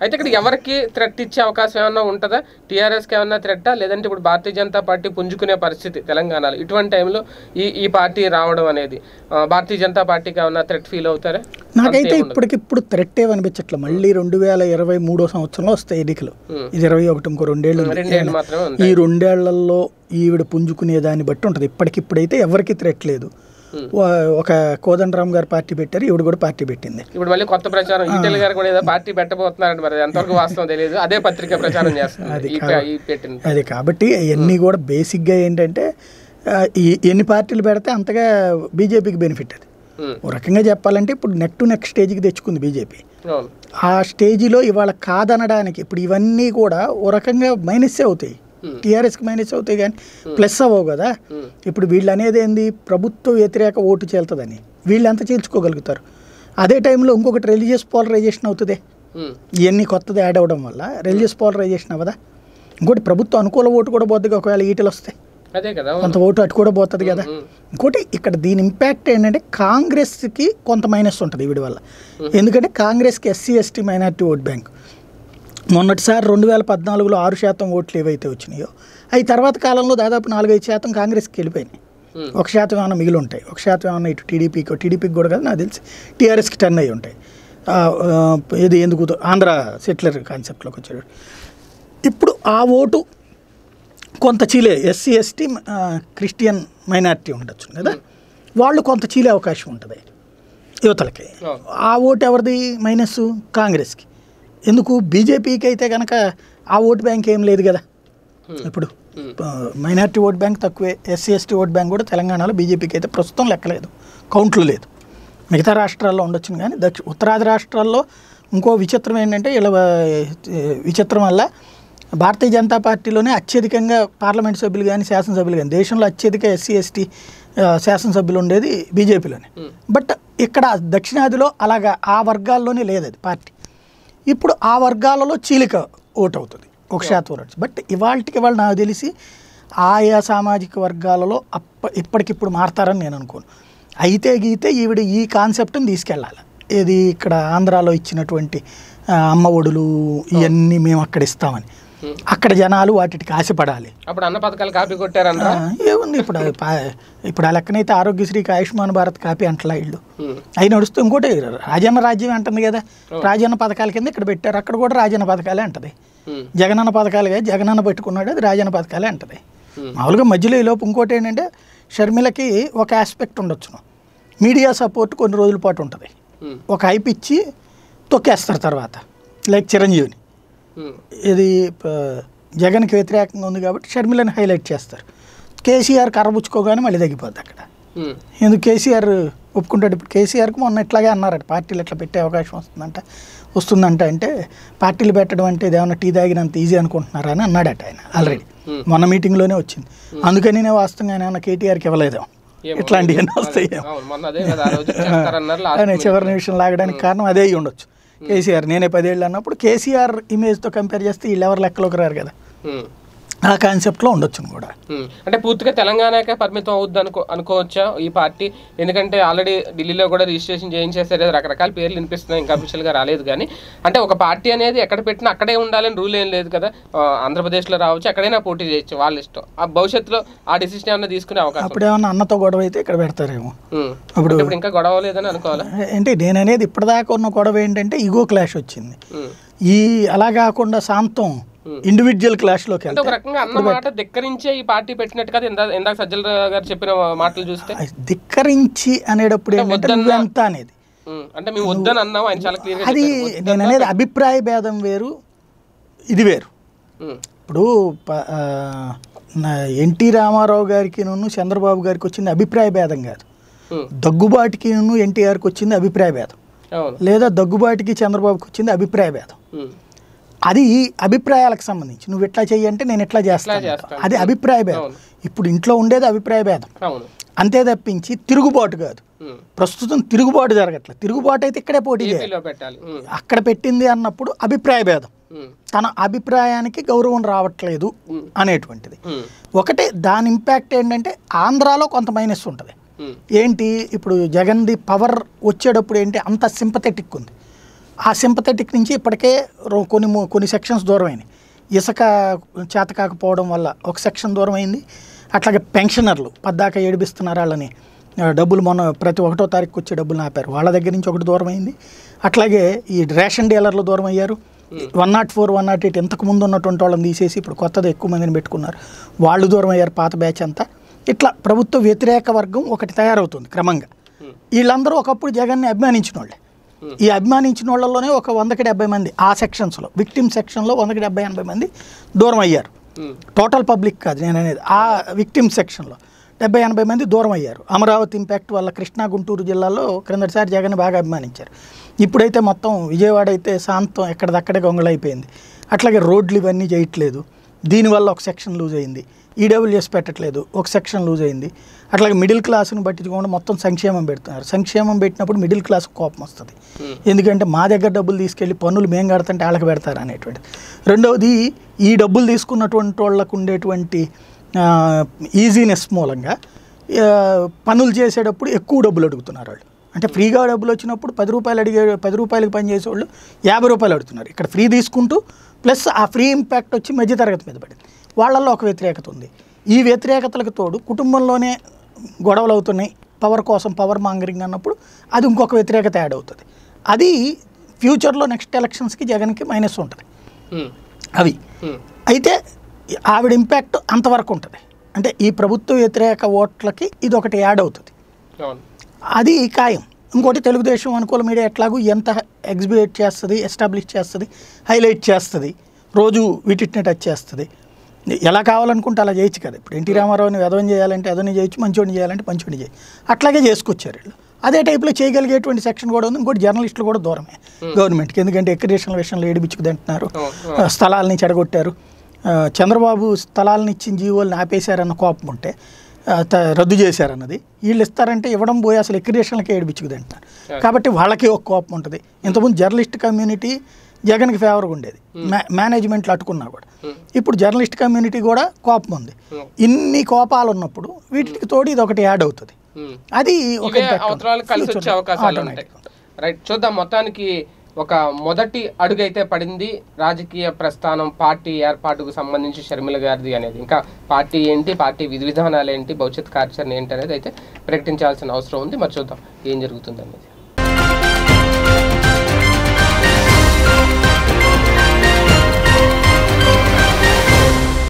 అయితే ఇక్కడ ఎవరికి థ్రెట్ ఇచ్చే అవకాశం ఏమన్నా ఉంటుందా టీఆర్ఎస్కి ఏమన్నా థ్రెట్టా లేదంటే ఇప్పుడు భారతీయ జనతా పార్టీ పుంజుకునే పరిస్థితి తెలంగాణలో ఇటువంటి టైంలో ఈ ఈ పార్టీ రావడం అనేది ఆ, భారతీయ జనతా పార్టీకి ఏమన్నా థ్రెట్ ఫీల్ అవుతారా నాకైతే అంతేముండదు. ఇప్పటికిప్పుడు థ్రెట్ ఏమనిపించట్లే మళ్ళీ రెండు వేల ఇరవై మూడో సంవత్సరంలో వస్తాయి ఎన్నికలు ఉమ్. ఇది ఇరవై ఒకటి ఇంకో రెండేళ్ళు ఉంది. రెండేళ్ళు మాత్రమే ఉంది ఈ రెండేళ్లలో ఈవిడ పుంజుకునే దాన్ని బట్టి ఉంటుంది ఇప్పటికిప్పుడైతే ఎవరికి థ్రెట్ లేదు ఉమ్. వా- ఒక కోదండరామ్ గారు పార్టీ పెట్టారు ఈవిడ కూడా పార్టీ పెట్టింది ఇప్పుడు మళ్ళీ కొత్త ప్రచారం ఈటెల్ గారు కూడా ఏదో పార్టీ పెట్టబోతున్నారంట మరి ఎంతవరకు వాస్తవం తెలియదు అదే పత్రిక ప్రచారం చేస్తుంది ఈ ప- ఈ పెట్టింది అది కాబట్టి అవన్నీ కూడా బేసిక్గా ఏంటంటే ఆ, ఈ ఎన్ని పార్టీలు పెడితే అంతగా బీజేపీకి బెనిఫిట్ అది ఉమ్. ఓ రకంగా చెప్పాలంటే ఇప్పుడు నెక్ టు నెక్ స్టేజ్కి తెచ్చుకుంది బీజేపీ అవును ఆ స్టేజిలో ఇవాళ కాదనడానికి ఇప్పుడు ఇవన్నీ కూడా ఓ రకంగా మైనస్సే అవుతాయి Hmm. టీఆర్ఎస్కి మైనస్ అవుతాయి కానీ ప్లస్ అవ్వవు కదా ఉమ్. ఇప్పుడు వీళ్ళు అనేది ఏంది ప్రభుత్వ వ్యతిరేక ఓటు చేలుతుందని వీళ్ళు ఎంత చీల్చుకోగలుగుతారు అదే టైంలో ఇంకొకటి రిలీజియస్ పోలరైజేషన్ అవుతుంది ఉమ్. ఇవన్నీ కొత్తది యాడ్ అవ్వడం వల్ల రిలీజియస్ పోలరైజేషన్ అవ్వదా ఇంకోటి ప్రభుత్వ అనుకూల ఓటు కూడా పోతుంది ఒకవేళ ఈటలు వస్తాయి అదే కదా అవును. కొంత ఓటు అటు కూడా పోతుంది కదా ఉమ్. ఇంకోటి ఇక్కడ దీని ఇంపాక్ట్ ఏంటంటే కాంగ్రెస్కి కొంత మైనస్ ఉంటుంది వీడి వల్ల ఎందుకంటే కాంగ్రెస్కి SC ST minority vote bank మొన్నటిసారి రెండు వేల పద్నాలుగులో ఆరు శాతం ఓట్లు ఏవైతే వచ్చినాయో అవి తర్వాత కాలంలో దాదాపు నాలుగైదు శాతం కాంగ్రెస్కి వెళ్ళిపోయినాయి ఉమ్. ఒక శాతం ఏమైనా మిగిలి ఉంటాయి ఒక శాతం ఏమైనా ఇటు టీడీపీకి టీడీపీకి కూడా కదా నాకు తెలిసి టీఆర్ఎస్కి టర్న్ అయ్యి ఉంటాయి ఆ, ఆ, ఇది ఎందుకు ఆంధ్ర సెటిలర్ కాన్సెప్ట్లోకి వచ్చాడు ఇప్పుడు ఆ ఓటు కొంత చీలే ఎస్సీ ఎస్టీ క్రిస్టియన్ మైనారిటీ ఉండొచ్చు కదా వాళ్ళు కొంత చీలే అవకాశం ఉంటుంది యువతలకి అవును. ఆ ఓటు ఎవరిది మైనస్ కాంగ్రెస్కి ఎందుకు బీజేపీకి అయితే కనుక ఆ ఓటు బ్యాంక్ ఏం లేదు కదా Hmm. ఇప్పుడు Hmm. మైనారిటీ ఓట్ బ్యాంక్ తక్కువే ఎస్సీ ఎస్టీ ఓట్ బ్యాంక్ కూడా తెలంగాణలో బీజేపీకి అయితే ప్రస్తుతం లెక్కలేదు కౌంట్లు లేదు మిగతా రాష్ట్రాల్లో ఉండొచ్చును కానీ దక్షి ఉత్తరాది రాష్ట్రాల్లో ఇంకో విచిత్రం ఏంటంటే ఇలా విచిత్రం వల్ల భారతీయ జనతా పార్టీలోనే అత్యధికంగా పార్లమెంట్ సభ్యులు కానీ శాసనసభ్యులు కానీ దేశంలో అత్యధిక ఎస్సీ ఎస్టీ శాసనసభ్యులు ఉండేది బీజేపీలోనే Hmm. బట్ ఇక్కడ దక్షిణాదిలో అలాగా ఆ వర్గాల్లోనే లేదు అది పార్టీ ఇప్పుడు ఆ వర్గాలలో చీలిక ఓటు అవుతుంది ఒక శాతం ఓటు బట్ ఇవాళకి ఇవాళ నాకు తెలిసి ఆయా సామాజిక వర్గాలలో అప్ప ఇప్పటికిప్పుడు మారతారని నేను అనుకోను అయితే గీతే ఈవిడ ఈ కాన్సెప్ట్ని తీసుకెళ్ళాలి ఇది ఇక్కడ ఆంధ్రాలో ఇచ్చినటువంటి ఆ, అమ్మ ఒడులు ఇవన్నీ మేము అక్కడ ఇస్తామని Hmm. అక్కడ జనాలు వాటికి ఆశపడాలి అప్పుడు అన్న పథకాలు కాపీ కొట్టారనరా ఆ, ఏముంది ఇప్పుడు అది పా- ఇప్పుడు ఆ లెక్కనైతే ఆరోగ్యశ్రీకి ఆయుష్మాన్ భారత్ కాపీ అంటలా ఇళ్ళు ఉమ్. అవి నడుస్తూ ఇంకోటి రాజన్న రాజ్యం అంటుంది కదా రాజన్న పథకాల కింద ఇక్కడ పెట్టారు అక్కడ కూడా రాజన్న పథకాలే అంటది ఉమ్. జగనన్న పథకాలు కదా జగనన్న పెట్టుకున్నాడు అది రాజన్న పథకాలే అంటది Hmm. మామూలుగా మధ్యలో ఈ లోపు ఇంకోటి ఏంటంటే షర్మిలకి ఒక ఆస్పెక్ట్ ఉండొచ్చును మీడియా సపోర్ట్ కొన్ని రోజుల పాటు ఉంటుంది ఉమ్. ఒక హైప్ ఇచ్చి తొక్కేస్తారు తర్వాత లైక్ చిరంజీవిని ఉమ్. ఇది ప- జగన్కి వ్యతిరేకంగా ఉంది కాబట్టి షర్మిలని హైలైట్ చేస్తారు కేసీఆర్ కర్రబుచ్చుకోగానే మళ్ళీ తగ్గిపోద్ది అక్కడ ఉమ్. ఎందుకు కేసీఆర్ ఒప్పుకుంటాడు ఇప్పుడు కేసీఆర్కి మొన్న ఇట్లాగే అన్నారట పార్టీలు ఇట్లా పెట్టే అవకాశం వస్తుందంట వస్తుందంట అంటే పార్టీలు పెట్టడం అంటే ఇదేమన్నా టీ తాగినంత ఈజీ అనుకుంటున్నారా అని అన్నాడట ఆయన ఆల్రెడీ Hmm. మొన్న మీటింగ్లోనే వచ్చింది అందుకని నేను వాస్తవంగా ఏమన్నా కేటీఆర్కి ఇవ్వలేదేమో ఏమో. ఇట్లాంటివన్నీ వస్తాయేమో అవును మొన్న అదే కదా ఆ రోజు చేస్తారన్నారు లాస్ట్ ఆయన చివరి నిమిషం లాగడానికి కారణం అదే అయి ఉండొచ్చు కేసీఆర్ నేనే పదేళ్ళు అన్నప్పుడు కేసీఆర్ ఇమేజ్తో కంపేర్ చేస్తే వీళ్ళు ఎవరు లెక్కలోకి రారు కదా ఉమ్. ఆ కాన్సెప్ట్లో ఉండొచ్చు కూడా ఉమ్. అంటే పూర్తిగా తెలంగాణకే పరిమితం అవుద్ది అనుకో అనుకోవచ్చా ఈ పార్టీ ఎందుకంటే ఆల్రెడీ ఢిల్లీలో కూడా రిజిస్ట్రేషన్ చేయించేసారు ఏదో రకరకాల పేర్లు వినిపిస్తున్నాయి ఇంకా అఫీషియల్ గా రాలేదు కానీ అంటే ఒక పార్టీ అనేది ఎక్కడ పెట్టినా అక్కడే ఉండాలని రూల్ ఏం లేదు కదా ఆ, ఆంధ్రప్రదేశ్లో రావచ్చు ఎక్కడైనా పోటీ చేయొచ్చు వాళ్ళ ఇష్టం ఆ భవిష్యత్తులో ఆ డిసిషన్ ఏమైనా తీసుకునే అవకాశం అప్పుడు ఏమన్నా అన్నతో గొడవ అయితే ఇక్కడ పెడతారేమో ఉమ్. అప్పుడు అంటే ఇప్పుడు ఇంకా గొడవ లేదని అనుకోవాలా అంటే నేను అనేది ఇప్పటిదాకా ఉన్న గొడవ ఏంటంటే ఈగో క్లాష్ వచ్చింది ఉమ్. ఈ అలా కాకుండా శాంతం ఇండివిజువల్ క్లాష్లోకి అంటే ఒక వెళ్తే రకంగా అన్న మాట ధిక్కరించే ఈ పార్టీ పెట్టినట్టు కదా ఇందా ఇందాక సజ్జల గారు చెప్పిన మాటలు చూస్తే అది ధిక్కరించి అనేటప్పుడు ఏంటంటే వద్దన్న- నువ్వెంత అనేది ఉమ్. అంటే మేము వద్దని అన్నాం ఆయన చాలా క్లియర్ గా అది చెప్పారు. నేను అనేది అభిప్రాయ భేదం వేరు ఇది వేరు ఉమ్. ఇప్పుడు ప- ఆ, నా ఎన్టీ రామారావు గారికి నన్ను చంద్రబాబు గారికి వచ్చింది అభిప్రాయ భేదం కాదు ఉమ్. దగ్గుబాటికి నన్ను ఎన్టీఆర్కి వచ్చింది అభిప్రాయ భేదం అవును లేదా దగ్గుబాటికి చంద్రబాబుకి వచ్చింది అభిప్రాయ భేదం ఉమ్. అది అభిప్రాయాలకు సంబంధించి నువ్వు ఎట్లా చెయ్యి అంటే నేను ఎట్లా చేస్తాను చేస్తాను. అది అభిప్రాయ భేదం అవును. ఇప్పుడు ఇంట్లో ఉండేది అభిప్రాయ భేదం అవును అంతే తప్పించి తిరుగుబాటు కాదు ఉమ్. ప్రస్తుతం తిరుగుబాటు జరగట్లేదు తిరుగుబాటు అయితే ఇక్కడే పోటీ చేయాలి ఏపీలో పెట్టాలి ఉమ్. అక్కడ పెట్టింది అన్నప్పుడు అభిప్రాయ భేదం ఉమ్. తన అభిప్రాయానికి గౌరవం రావట్లేదు ఉమ్. అనేటువంటిది ఉమ్. ఒకటే దాని ఇంపాక్ట్ ఏంటంటే ఆంధ్రాలో కొంత మైనస్ ఉంటుంది ఉమ్. ఏంటి ఇప్పుడు జగన్ది పవర్ వచ్చేటప్పుడు ఏంటి అంత సింపథెటిక్ ఉంది ఆ సింపథెటిక్ నుంచి ఇప్పటికే రో- కొన్ని ము- కొన్ని సెక్షన్స్ దూరం అయినాయి ఇసుక చేత కాకపోవడం వల్ల ఒక సెక్షన్ దూరం అయింది అట్లాగే పెన్షనర్లు పద్దాక ఏడిపిస్తున్నారు వాళ్ళని ఆ, డబ్బులు మొన్న ప్రతి ఒకటో తారీఖు వచ్చే డబ్బులు ఆపారు వాళ్ళ దగ్గర నుంచి ఒకటి దూరం అయింది అట్లాగే ఈ రేషన్ డీలర్లు దూరం అయ్యారు one not four one not eight ఇంతకు ముందు ఉన్నటువంటి వాళ్ళని తీసేసి ఇప్పుడు కొత్తది ఎక్కువ మందిని పెట్టుకున్నారు వాళ్ళు దూరం అయ్యారు పాత బ్యాచ్ అంతా ఇట్లా ప్రభుత్వ వ్యతిరేక వర్గం ఒకటి తయారవుతుంది క్రమంగా వీళ్ళందరూ ఒకప్పుడు జగన్ని అభిమానించిన వాళ్ళే ఈ అభిమానించిన వాళ్ళలోనే ఒక వందకి డెబ్బై మంది ఆ సెక్షన్స్లో విక్టిమ్ సెక్షన్లో వందకి డెబ్బై ఎనభై మంది దూరం అయ్యారు ఉమ్, టోటల్ పబ్లిక్ కాదు నేను అనేది ఆ విక్టిమ్ సెక్షన్లో డెబ్బై ఎనభై మంది దూరం అయ్యారు అమరావతి ఇంపాక్ట్ వల్ల కృష్ణా గుంటూరు జిల్లాలో క్రిందటిసారి జగన్ బాగా అభిమానించారు ఇప్పుడైతే మొత్తం విజయవాడ అయితే శాంతం ఎక్కడిదక్కడే గొంగళైపోయింది అట్లాగే రోడ్లు ఇవన్నీ చేయట్లేదు దీనివల్ల ఒక సెక్షన్ లూజ్ అయింది ఈడబ్ల్యూఎస్ పెట్టట్లేదు ఒక సెక్షన్ లూజ్ అయింది అట్లాగే మిడిల్ క్లాస్ని పట్టించుకోకుండా మొత్తం సంక్షేమం పెడుతున్నారు సంక్షేమం పెట్టినప్పుడు మిడిల్ క్లాస్ కోపం వస్తుంది ఉమ్, ఎందుకంటే మా దగ్గర డబ్బులు తీసుకెళ్ళి పన్నులు మేము కడుతుంటే వాళ్ళకి పెడతారు అనేటువంటిది రెండవది ఈ డబ్బులు తీసుకున్నటువంటి వాళ్ళకు ఉండేటువంటి ఈజీనెస్ మూలంగా ఆ, పనులు చేసేటప్పుడు ఎక్కువ డబ్బులు అడుగుతున్నారు వాళ్ళు అంటే ఫ్రీగా డబ్బులు వచ్చినప్పుడు పది రూపాయలు అడిగే పది రూపాయలకి పని చేసేవాళ్ళు యాభై రూపాయలు అడుగుతున్నారు ఇక్కడ ఫ్రీ తీసుకుంటూ ప్లస్ ఆ ఫ్రీ ఇంపాక్ట్ వచ్చి మధ్యతరగతి మీద పడింది వాళ్ళల్లో ఒక వ్యతిరేకత ఉంది ఈ వ్యతిరేకతలకు తోడు కుటుంబంలోనే గొడవలు అవుతున్నాయి పవర్ కోసం పవర్ మాంగరింగ్ అన్నప్పుడు అది ఇంకొక వ్యతిరేకత యాడ్ అవుతుంది అది ఫ్యూచర్లో నెక్స్ట్ ఎలక్షన్స్కి జగన్కి మైనస్ ఉంటుంది ఉమ్, అవి ఉమ్, అయితే ఆవిడ ఇంపాక్ట్ అంతవరకు ఉంటుంది అంటే ఈ ప్రభుత్వ వ్యతిరేక ఓట్లకి ఇది ఒకటి యాడ్ అవుతుంది అవును అది ఖాయం ఇంకోటి తెలుగుదేశం అనుకూల మీడియా ఎట్లాగూ ఎంత ఎగ్జిబిట్ చేస్తుంది ఎస్టాబ్లిష్ చేస్తుంది హైలైట్ చేస్తుంది రోజు వీటిని టచ్ చేస్తుంది ఎలా కావాలనుకుంటే అలా చేయొచ్చు కదా ఇప్పుడు ఎన్టీ రామారావుని ఎదవని చేయాలంటే ఎదవని చేయొచ్చు మంచోడిని చేయాలంటే మంచోడిని చేయి అట్లాగే చేసుకొచ్చారు వీళ్ళు అదే టైప్లో చేయగలిగేటువంటి సెక్షన్ కూడా ఉంది ఇంకోటి జర్నలిస్టులు కూడా దూరమే గవర్నమెంట్కి ఎందుకంటే ఎక్రిడేషన్ల విషయంలో ఏడిపించుకు తింటున్నారు అవును ఆ, స్థలాలని చెడగొట్టారు ఆ, చంద్రబాబు స్థలాలను ఇచ్చిన జీవోల్ని ఆపేశారన్న కోపం ఉంటే ఆ, త- రద్దు చేశారన్నది వీళ్ళు ఇస్తారంటే ఇవ్వడం పోయి అసలు ఎక్రిడేషన్లకి ఏడిపించుకు తింటున్నారు కాబట్టి వాళ్ళకి ఒక కోపం ఉంటుంది ఇంతకుముందు జర్నలిస్ట్ కమ్యూనిటీ జగన్కి ఫేవర్గా ఉండేది మే మేనేజ్మెంట్లు అట్టుకున్నా కూడా ఉమ్, ఇప్పుడు జర్నలిస్ట్ కమ్యూనిటీ కూడా కోపం ఉంది ఉమ్, ఇన్ని కోపాలు ఉన్నప్పుడు వీటికి తోడు ఇది ఒకటి యాడ్ అవుతుంది ఉమ్. అది ఒక ఇవే impact అవతరాలు ఉంటుంది. కలిసి వచ్చే Future లో అవకాశాలు automatic ఉంటాయి రైట్ చూద్దాం మొత్తానికి ఒక మొదటి అడుగు అయితే పడింది రాజకీయ ప్రస్థానం పార్టీ ఏర్పాటుకు సంబంధించి షర్మిల గారిది అనేది ఇంకా పార్టీ ఏంటి పార్టీ విధి విధానాలు ఏంటి భవిష్యత్ కార్యాచరణ ఏంటి అనేది అయితే ప్రకటించాల్సిన అవసరం ఉంది మరి చూద్దాం ఏం జరుగుతుంది అనేది